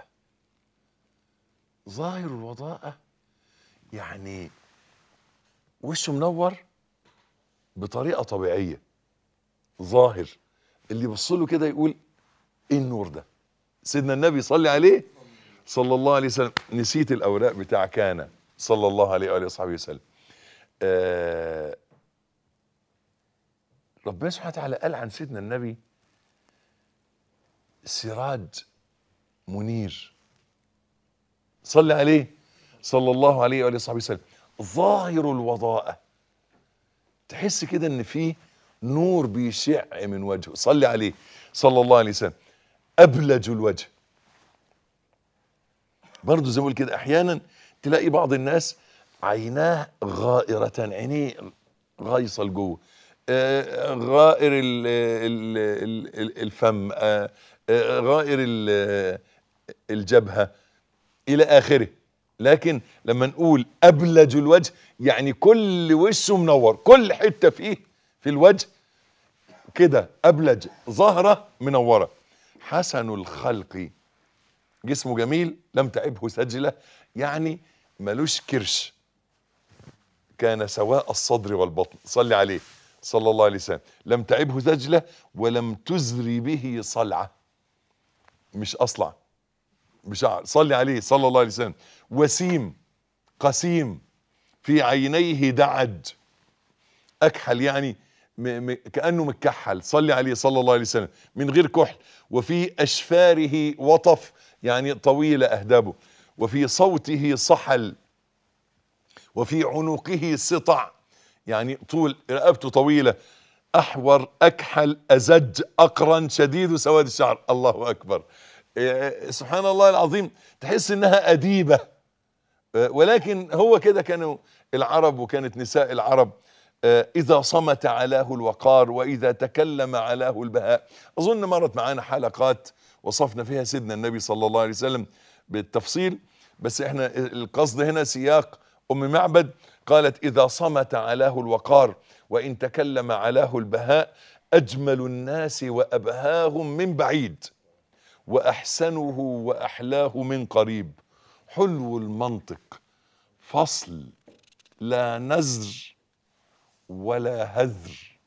ظاهر الوضاءة يعني وشه منور بطريقة طبيعية ظاهر اللي يبص له كده يقول ايه النور ده سيدنا النبي صلي عليه صلى الله عليه وسلم نسيت الاوراق بتاع كان صلى الله عليه واله وصحبه وسلم آه ربنا سبحانه وتعالى قال عن سيدنا النبي سراج منير صلى عليه صلى الله عليه واله وصحبه وسلم ظاهر الوضاءة تحس كده ان فيه نور بيشع من وجهه صلي عليه صلى الله عليه وسلم ابلج الوجه برضه زي ما بقول كده احيانا تلاقي بعض الناس عيناه غائرة عينيه غايصة لجوه آه، غائر ال ال ال الفم آه، آه، غائر ال- الجبهة إلى آخره لكن لما نقول أبلج الوجه يعني كل وشه منور كل حتة فيه في الوجه كده أبلج ظهره منورة حسن الخلق جسمه جميل لم تعبه سجلة يعني ملوش كرش كان سواء الصدر والبطن صلي عليه صلى الله عليه وسلم لم تعبه سجلة ولم تزري به صلعة مش أصلع بشعر صلي عليه صلى الله عليه وسلم وسيم قسيم في عينيه دعج أكحل يعني م م كأنه متكحل صلي عليه صلى الله عليه وسلم من غير كحل وفي أشفاره وطف يعني طويلة أهدابه وفي صوته صحل وفي عنقه سطع يعني طول رقبته طويلة أحور أكحل أزج أقرن شديد سواد الشعر الله أكبر إيه، سبحان الله العظيم تحس إنها أديبة آه، ولكن هو كده كانوا العرب وكانت نساء العرب آه، إذا صمت علاه الوقار وإذا تكلم علاه البهاء أظن مرت معانا حلقات وصفنا فيها سيدنا النبي صلى الله عليه وسلم بالتفصيل بس احنا القصد هنا سياق أم معبد قالت إذا صمت علاه الوقار وإن تكلم علاه البهاء أجمل الناس وأبهاهم من بعيد وأحسنه وأحلاه من قريب حلو المنطق فصل لا نزر ولا هذر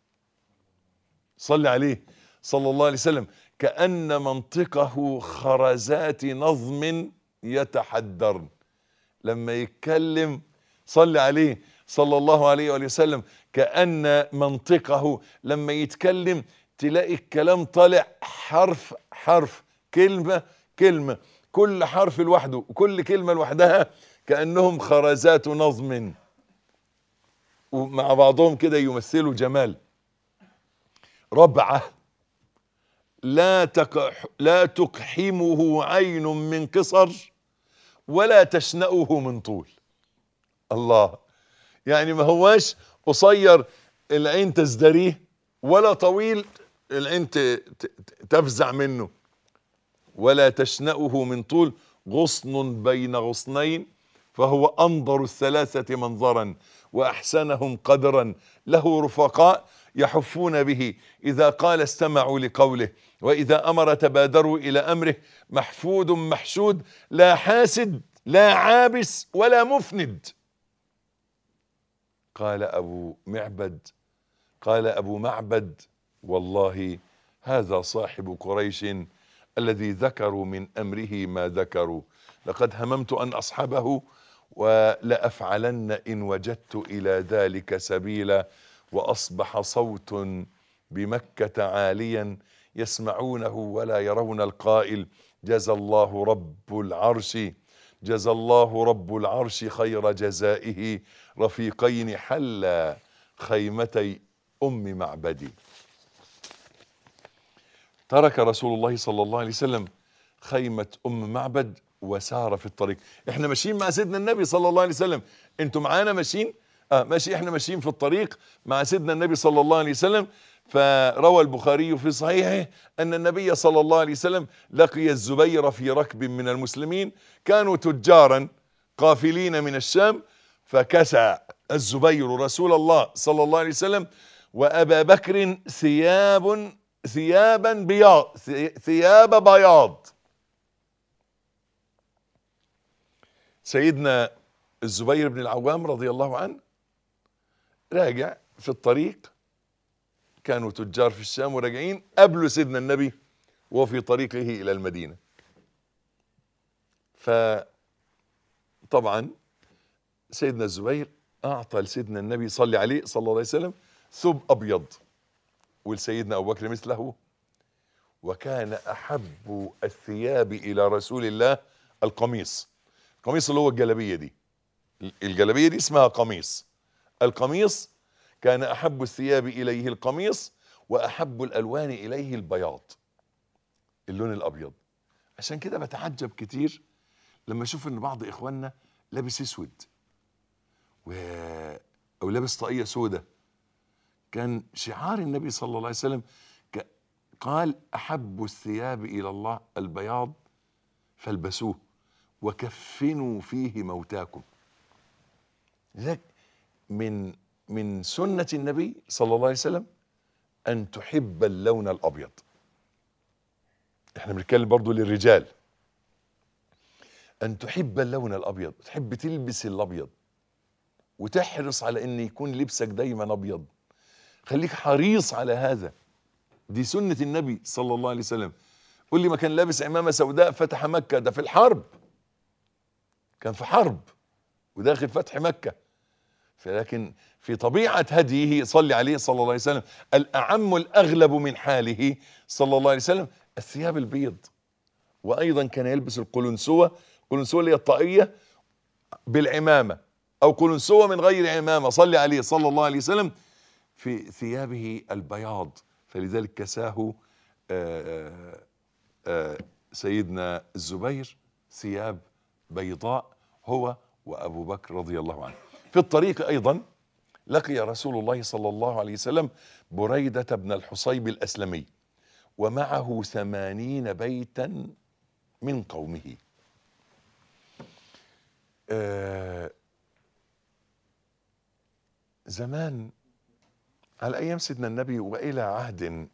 صل عليه صلى الله عليه وسلم كأن منطقه خرزات نظم يتحدرن لما يتكلم صل عليه صلى الله عليه وآله وسلم كأن منطقه لما يتكلم تلاقي الكلام طالع حرف حرف كلمة كلمة كل حرف لوحده وكل كلمة لوحدها كأنهم خرزات نظم ومع بعضهم كده يمثلوا جمال ربعة لا تقح لا تقحمه عين من قصر ولا تشنأه من طول الله يعني ما هواش قصير العين تزدريه ولا طويل العين ت- ت- تفزع منه ولا تشنأه من طول غصن بين غصنين فهو أنظر الثلاثة منظرا وأحسنهم قدرا له رفقاء يحفون به إذا قال استمعوا لقوله وإذا أمر تبادروا إلى أمره محفود محشود لا حاسد لا عابس ولا مفند قال أبو معبد قال أبو معبد والله هذا صاحب قريش الذي ذكروا من أمره ما ذكروا لقد هممت أن أصحبه ولأفعلن إن وجدت إلى ذلك سبيلا وأصبح صوت بمكة عاليا يسمعونه ولا يرون القائل جزى الله رب العرش جزى الله رب العرش خير جزائه رفيقين حلا خيمتي أم معبدي ترك رسول الله صلى الله عليه وسلم خيمة أم معبد وسار في الطريق احنا ماشيين مع سيدنا النبي صلى الله عليه وسلم انتوا معانا ماشيين اه ماشي احنا ماشيين في الطريق مع سيدنا النبي صلى الله عليه وسلم فروى البخاري في صحيحه ان النبي صلى الله عليه وسلم لقي الزبير في ركب من المسلمين كانوا تجارا قافلين من الشام فكسى الزبير رسول الله صلى الله عليه وسلم وابا بكر ثياب ثيابا بياض ثياب بياض سيدنا الزبير بن العوام رضي الله عنه راجع في الطريق كانوا تجار في الشام وراجعين قبلوا سيدنا النبي وهو في طريقه الى المدينه فطبعا سيدنا الزبير اعطى لسيدنا النبي صلى عليه صلى الله عليه وسلم ثوب ابيض ولسيدنا ابو بكر مثله وكان احب الثياب الى رسول الله القميص القميص اللي هو الجلابيه دي الجلابيه دي اسمها قميص القميص كان احب الثياب اليه القميص واحب الالوان اليه البياض اللون الابيض عشان كده بتعجب كتير لما اشوف ان بعض اخواننا لابس اسود و... او لابس طاقيه سودة كان شعار النبي صلى الله عليه وسلم ك... قال احب الثياب الى الله البياض فالبسوه وكفنوا فيه موتاكم لذلك من من سنة النبي صلى الله عليه وسلم أن تحب اللون الأبيض احنا بنتكلم برضو للرجال أن تحب اللون الأبيض تحب تلبس الأبيض وتحرص على أن يكون لبسك دايما أبيض خليك حريص على هذا دي سنة النبي صلى الله عليه وسلم قول لي ما كان لابس عمامة سوداء فتح مكة ده في الحرب كان في حرب وداخل فتح مكة لكن في طبيعة هديه صلي عليه صلى الله عليه وسلم الأعم الأغلب من حاله صلى الله عليه وسلم الثياب البيض وأيضا كان يلبس القلنسوة القلنسوة اللي هي الطاقية بالعمامة أو قلنسوة من غير عمامة صلي عليه صلى الله عليه وسلم في ثيابه البياض فلذلك كساه آآ آآ سيدنا الزبير ثياب بيضاء هو وأبو بكر رضي الله عنه في الطريق أيضا لقي رسول الله صلى الله عليه وسلم بريدة بن الحصيب الأسلمي ومعه ثمانين بيتا من قومه آه زمان على أيام سيدنا النبي وإلى عهد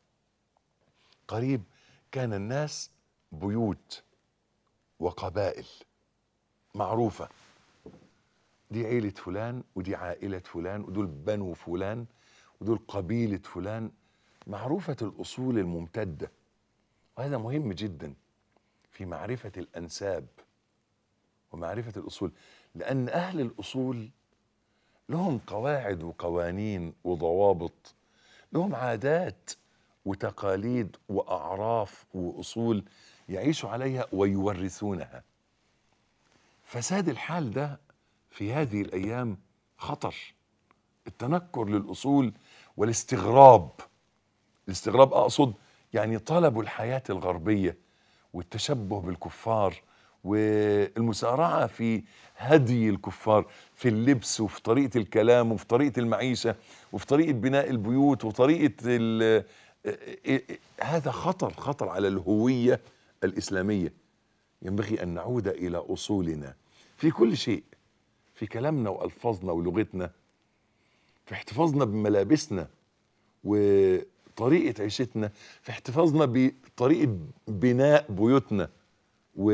قريب كان الناس بيوت وقبائل معروفه دي عيلة فلان ودي عائلة فلان ودول بنو فلان ودول قبيلة فلان معروفة الأصول الممتدة وهذا مهم جدا في معرفة الأنساب ومعرفة الأصول لأن أهل الأصول لهم قواعد وقوانين وضوابط لهم عادات وتقاليد وأعراف وأصول يعيشوا عليها ويورثونها فساد الحال ده في هذه الايام خطر التنكر للاصول والاستغراب الاستغراب اقصد يعني طلبوا الحياة الغربية والتشبه بالكفار والمسارعة في هدي الكفار في اللبس وفي طريقة الكلام وفي طريقة المعيشة وفي طريقة بناء البيوت وطريقة ال- هذا خطر خطر على الهوية الإسلامية ينبغي أن نعود إلى أصولنا في كل شيء في كلامنا وألفاظنا ولغتنا في احتفاظنا بملابسنا وطريقة عيشتنا في احتفاظنا بطريقة بناء بيوتنا و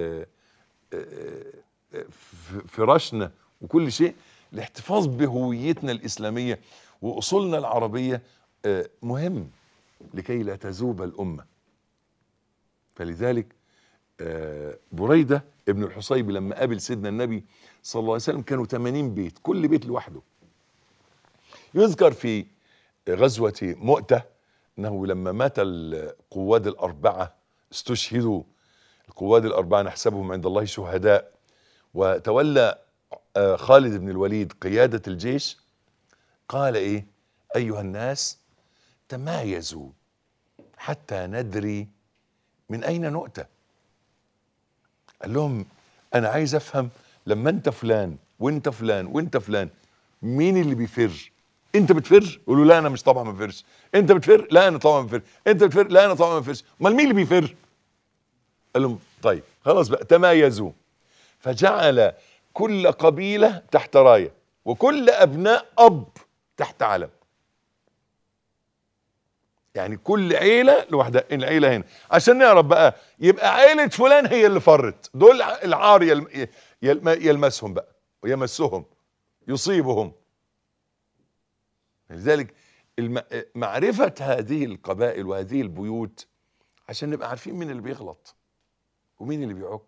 ف- فراشنا وكل شيء الاحتفاظ بهويتنا الإسلامية وأصولنا العربية آه، مهم لكي لا تذوب الأمة فلذلك آه، بريدة ابن الحصيب لما قابل سيدنا النبي صلى الله عليه وسلم كانوا 80 بيت كل بيت لوحده يذكر في غزوة مؤتة أنه لما مات القواد الأربعة استشهدوا القواد الأربعة نحسبهم عند الله شهداء وتولى آه، خالد بن الوليد قيادة الجيش قال إيه أيها الناس تمايزوا حتى ندري من أين نؤتى قال لهم أنا عايز أفهم لما أنت فلان وأنت فلان وأنت فلان مين اللي بيفر انت بتفر يقولوا لا انا مش طبعا ما بفرش انت بتفر لا انا طبعا ما بفر انت بتفر لا انا طبعا ما بفرش امال مين اللي بيفر قال لهم طيب خلاص بقى تمايزوا فجعل كل قبيله تحت رايه وكل ابناء اب تحت علم يعني كل عيله لوحدها العيله هنا عشان نعرف بقى يبقى عيله فلان هي اللي فرت دول العار يلم يلم يلمسهم بقى ويمسهم يصيبهم لذلك الم... معرفة هذه القبائل وهذه البيوت عشان نبقى عارفين مين اللي بيغلط ومين اللي بيعك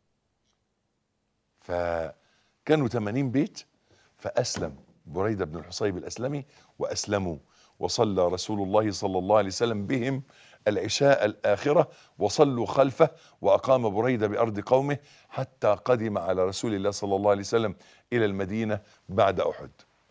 فكانوا 80 بيت فأسلم بريدة بن الحصيب الأسلمي وأسلموا وصلى رسول الله صلى الله عليه وسلم بهم العشاء الآخرة وصلوا خلفه وأقام بريدة بأرض قومه حتى قدم على رسول الله صلى الله عليه وسلم إلى المدينة بعد أحد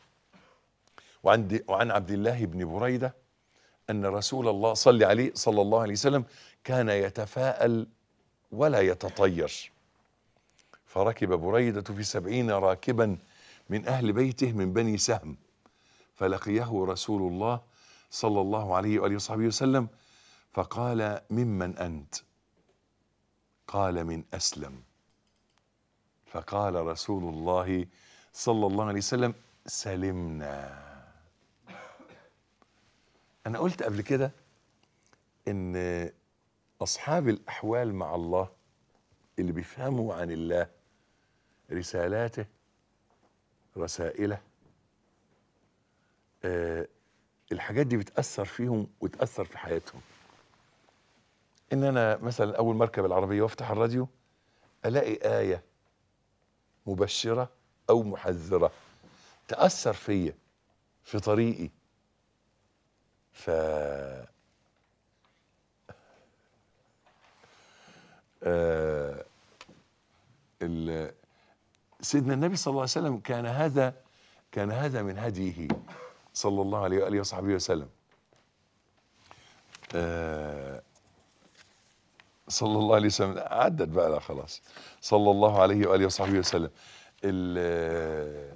وعن وعن عبد الله بن بريده ان رسول الله صلى عليه صلى الله عليه وسلم كان يتفاءل ولا يتطير فركب بريده في سبعين راكبا من اهل بيته من بني سهم فلقيه رسول الله صلى الله عليه واله وصحبه وسلم فقال ممن انت قال من اسلم فقال رسول الله صلى الله عليه وسلم سلمنا أنا قلت قبل كده إن أصحاب الأحوال مع الله اللي بيفهموا عن الله رسالاته رسائله آه الحاجات دي بتأثر فيهم وتأثر في حياتهم إن أنا مثلا أول ما أركب العربية وأفتح الراديو ألاقي آية مبشرة أو محذرة تأثر فيا في طريقي ف آه ال- سيدنا النبي صلى الله عليه وسلم كان هذا كان هذا من هديه صلى الله عليه واله وصحبه وسلم آه صلى الله عليه وسلم عدت بقى لا خلاص صلى الله عليه واله وصحبه وسلم ال-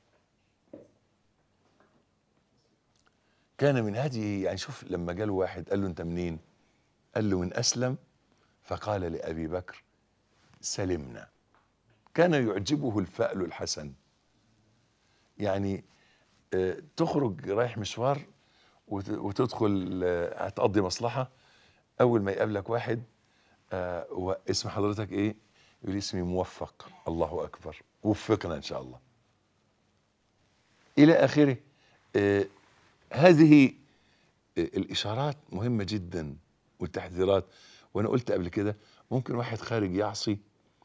كان من هديه يعني شوف لما جاله واحد قال له انت منين قال له من اسلم فقال لابي بكر سلمنا كان يعجبه الفأل الحسن يعني آه، تخرج رايح مشوار وت- وتدخل آه، هتقضي مصلحة أول ما يقابلك واحد آه، واسم حضرتك إيه؟ يقول لي اسمي موفق الله أكبر وفقنا إن شاء الله إلى آخره آه، هذه آه، الإشارات مهمة جدا والتحذيرات وأنا قلت قبل كده ممكن واحد خارج يعصي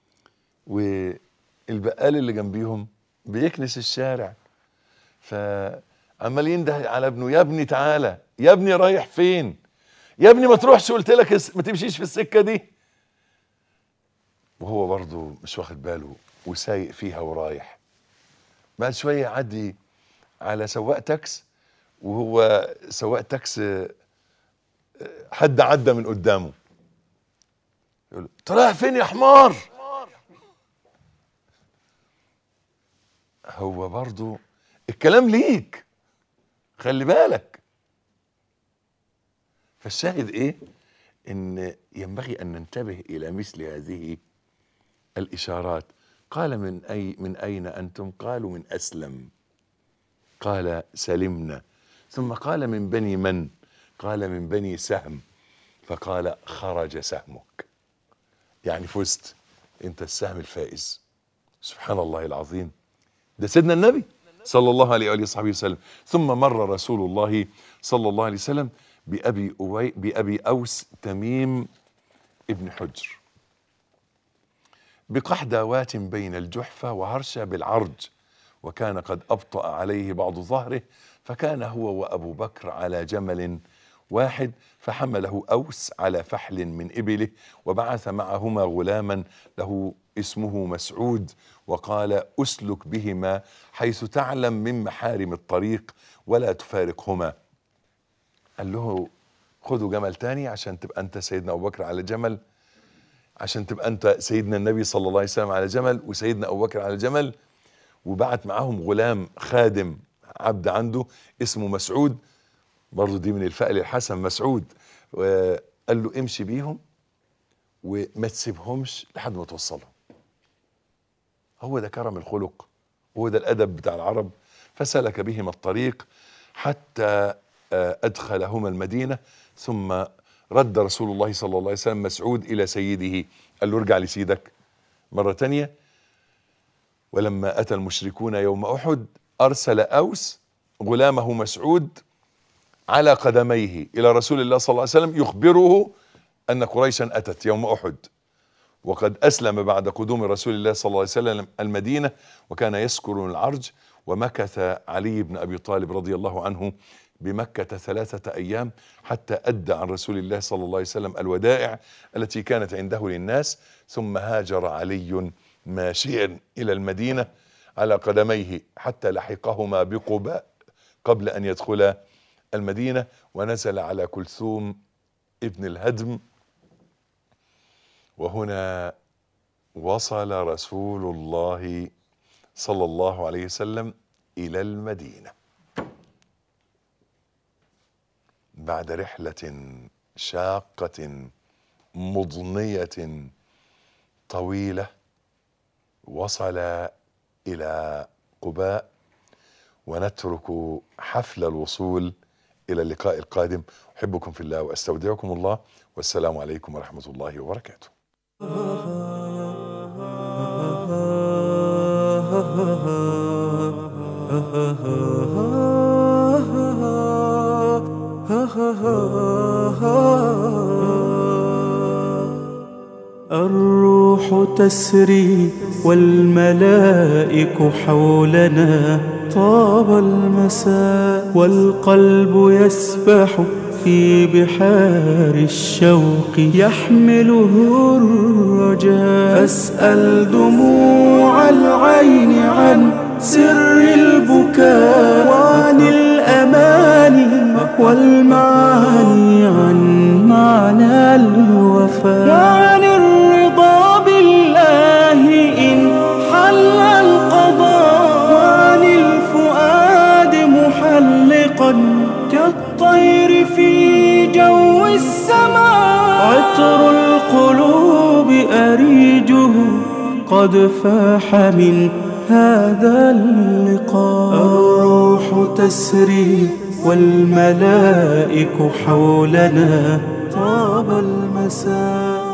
والبقال اللي جنبيهم بيكنس الشارع فعمال ينده على ابنه يا ابني تعالى يا ابني رايح فين يا ابني ما تروحش قلت لك اس- ما تمشيش في السكه دي وهو برضه مش واخد باله وسايق فيها ورايح بعد شويه يعدي على سواق تاكس وهو سواق تاكس آه، حد عدى من قدامه يقول له، انت رايح فين يا حمار هو برضو الكلام ليك خلي بالك فالشاهد ايه ان ينبغي ان ننتبه الى مثل هذه الاشارات قال من اي من اين انتم قالوا من اسلم قال سلمنا ثم قال من بني من قال من بني سهم فقال خرج سهمك يعني فزت انت السهم الفائز سبحان الله العظيم ده سيدنا النبي صلى الله عليه واله وصحبه وسلم ثم مر رسول الله صلى الله عليه وسلم بابي أوي بابي اوس تميم ابن حجر بقحداوات بين الجحفه وهرشه بالعرج وكان قد ابطا عليه بعض ظهره فكان هو وابو بكر على جمل واحد فحمله اوس على فحل من ابله وبعث معهما غلاما له اسمه مسعود وقال اسلك بهما حيث تعلم من محارم الطريق ولا تفارقهما قال له خدوا جمل تاني عشان تبقى انت سيدنا ابو بكر على جمل عشان تبقى انت سيدنا النبي صلى الله عليه وسلم على جمل وسيدنا ابو بكر على جمل وبعت معاهم غلام خادم عبد عنده اسمه مسعود برضه دي من الفأل الحسن مسعود وقال له امشي بيهم وما تسيبهمش لحد ما توصلهم هو ده كرم الخلق هو ده الادب بتاع العرب فسلك بهما الطريق حتى آه، ادخلهما المدينه ثم رد رسول الله صلى الله عليه وسلم مسعود الى سيده قال له ارجع لسيدك مره تانيه ولما اتى المشركون يوم احد ارسل اوس غلامه مسعود على قدميه الى رسول الله صلى الله عليه وسلم يخبره ان قريشا اتت يوم احد وقد اسلم بعد قدوم رسول الله صلى الله عليه وسلم المدينه وكان يسكن العرج ومكث علي بن ابي طالب رضي الله عنه بمكه ثلاثه ايام حتى ادى عن رسول الله صلى الله عليه وسلم الودائع التي كانت عنده للناس ثم هاجر علي ماشيا الى المدينه على قدميه حتى لحقهما بقباء قبل ان يدخلا المدينه ونزل على كلثوم ابن الهدم وهنا وصل رسول الله صلى الله عليه وسلم الى المدينه بعد رحله شاقه مضنيه طويله وصل الى قباء ونترك حفل الوصول الى اللقاء القادم احبكم في الله واستودعكم الله والسلام عليكم ورحمه الله وبركاته الروح تسري والملائك حولنا طاب المساء والقلب يسبح في بحار الشوق يحمله الرجاء فاسأل دموع العين عن سر البكاء وعن الأماني والمعاني عن معنى الوفاء وعن الرضا بالله إن حل القضاء وعن الفؤاد محلقا كالطير في جو السماء عطر القلوب أريجه قد فاح من هذا اللقاء الروح تسري والملائك حولنا طاب المساء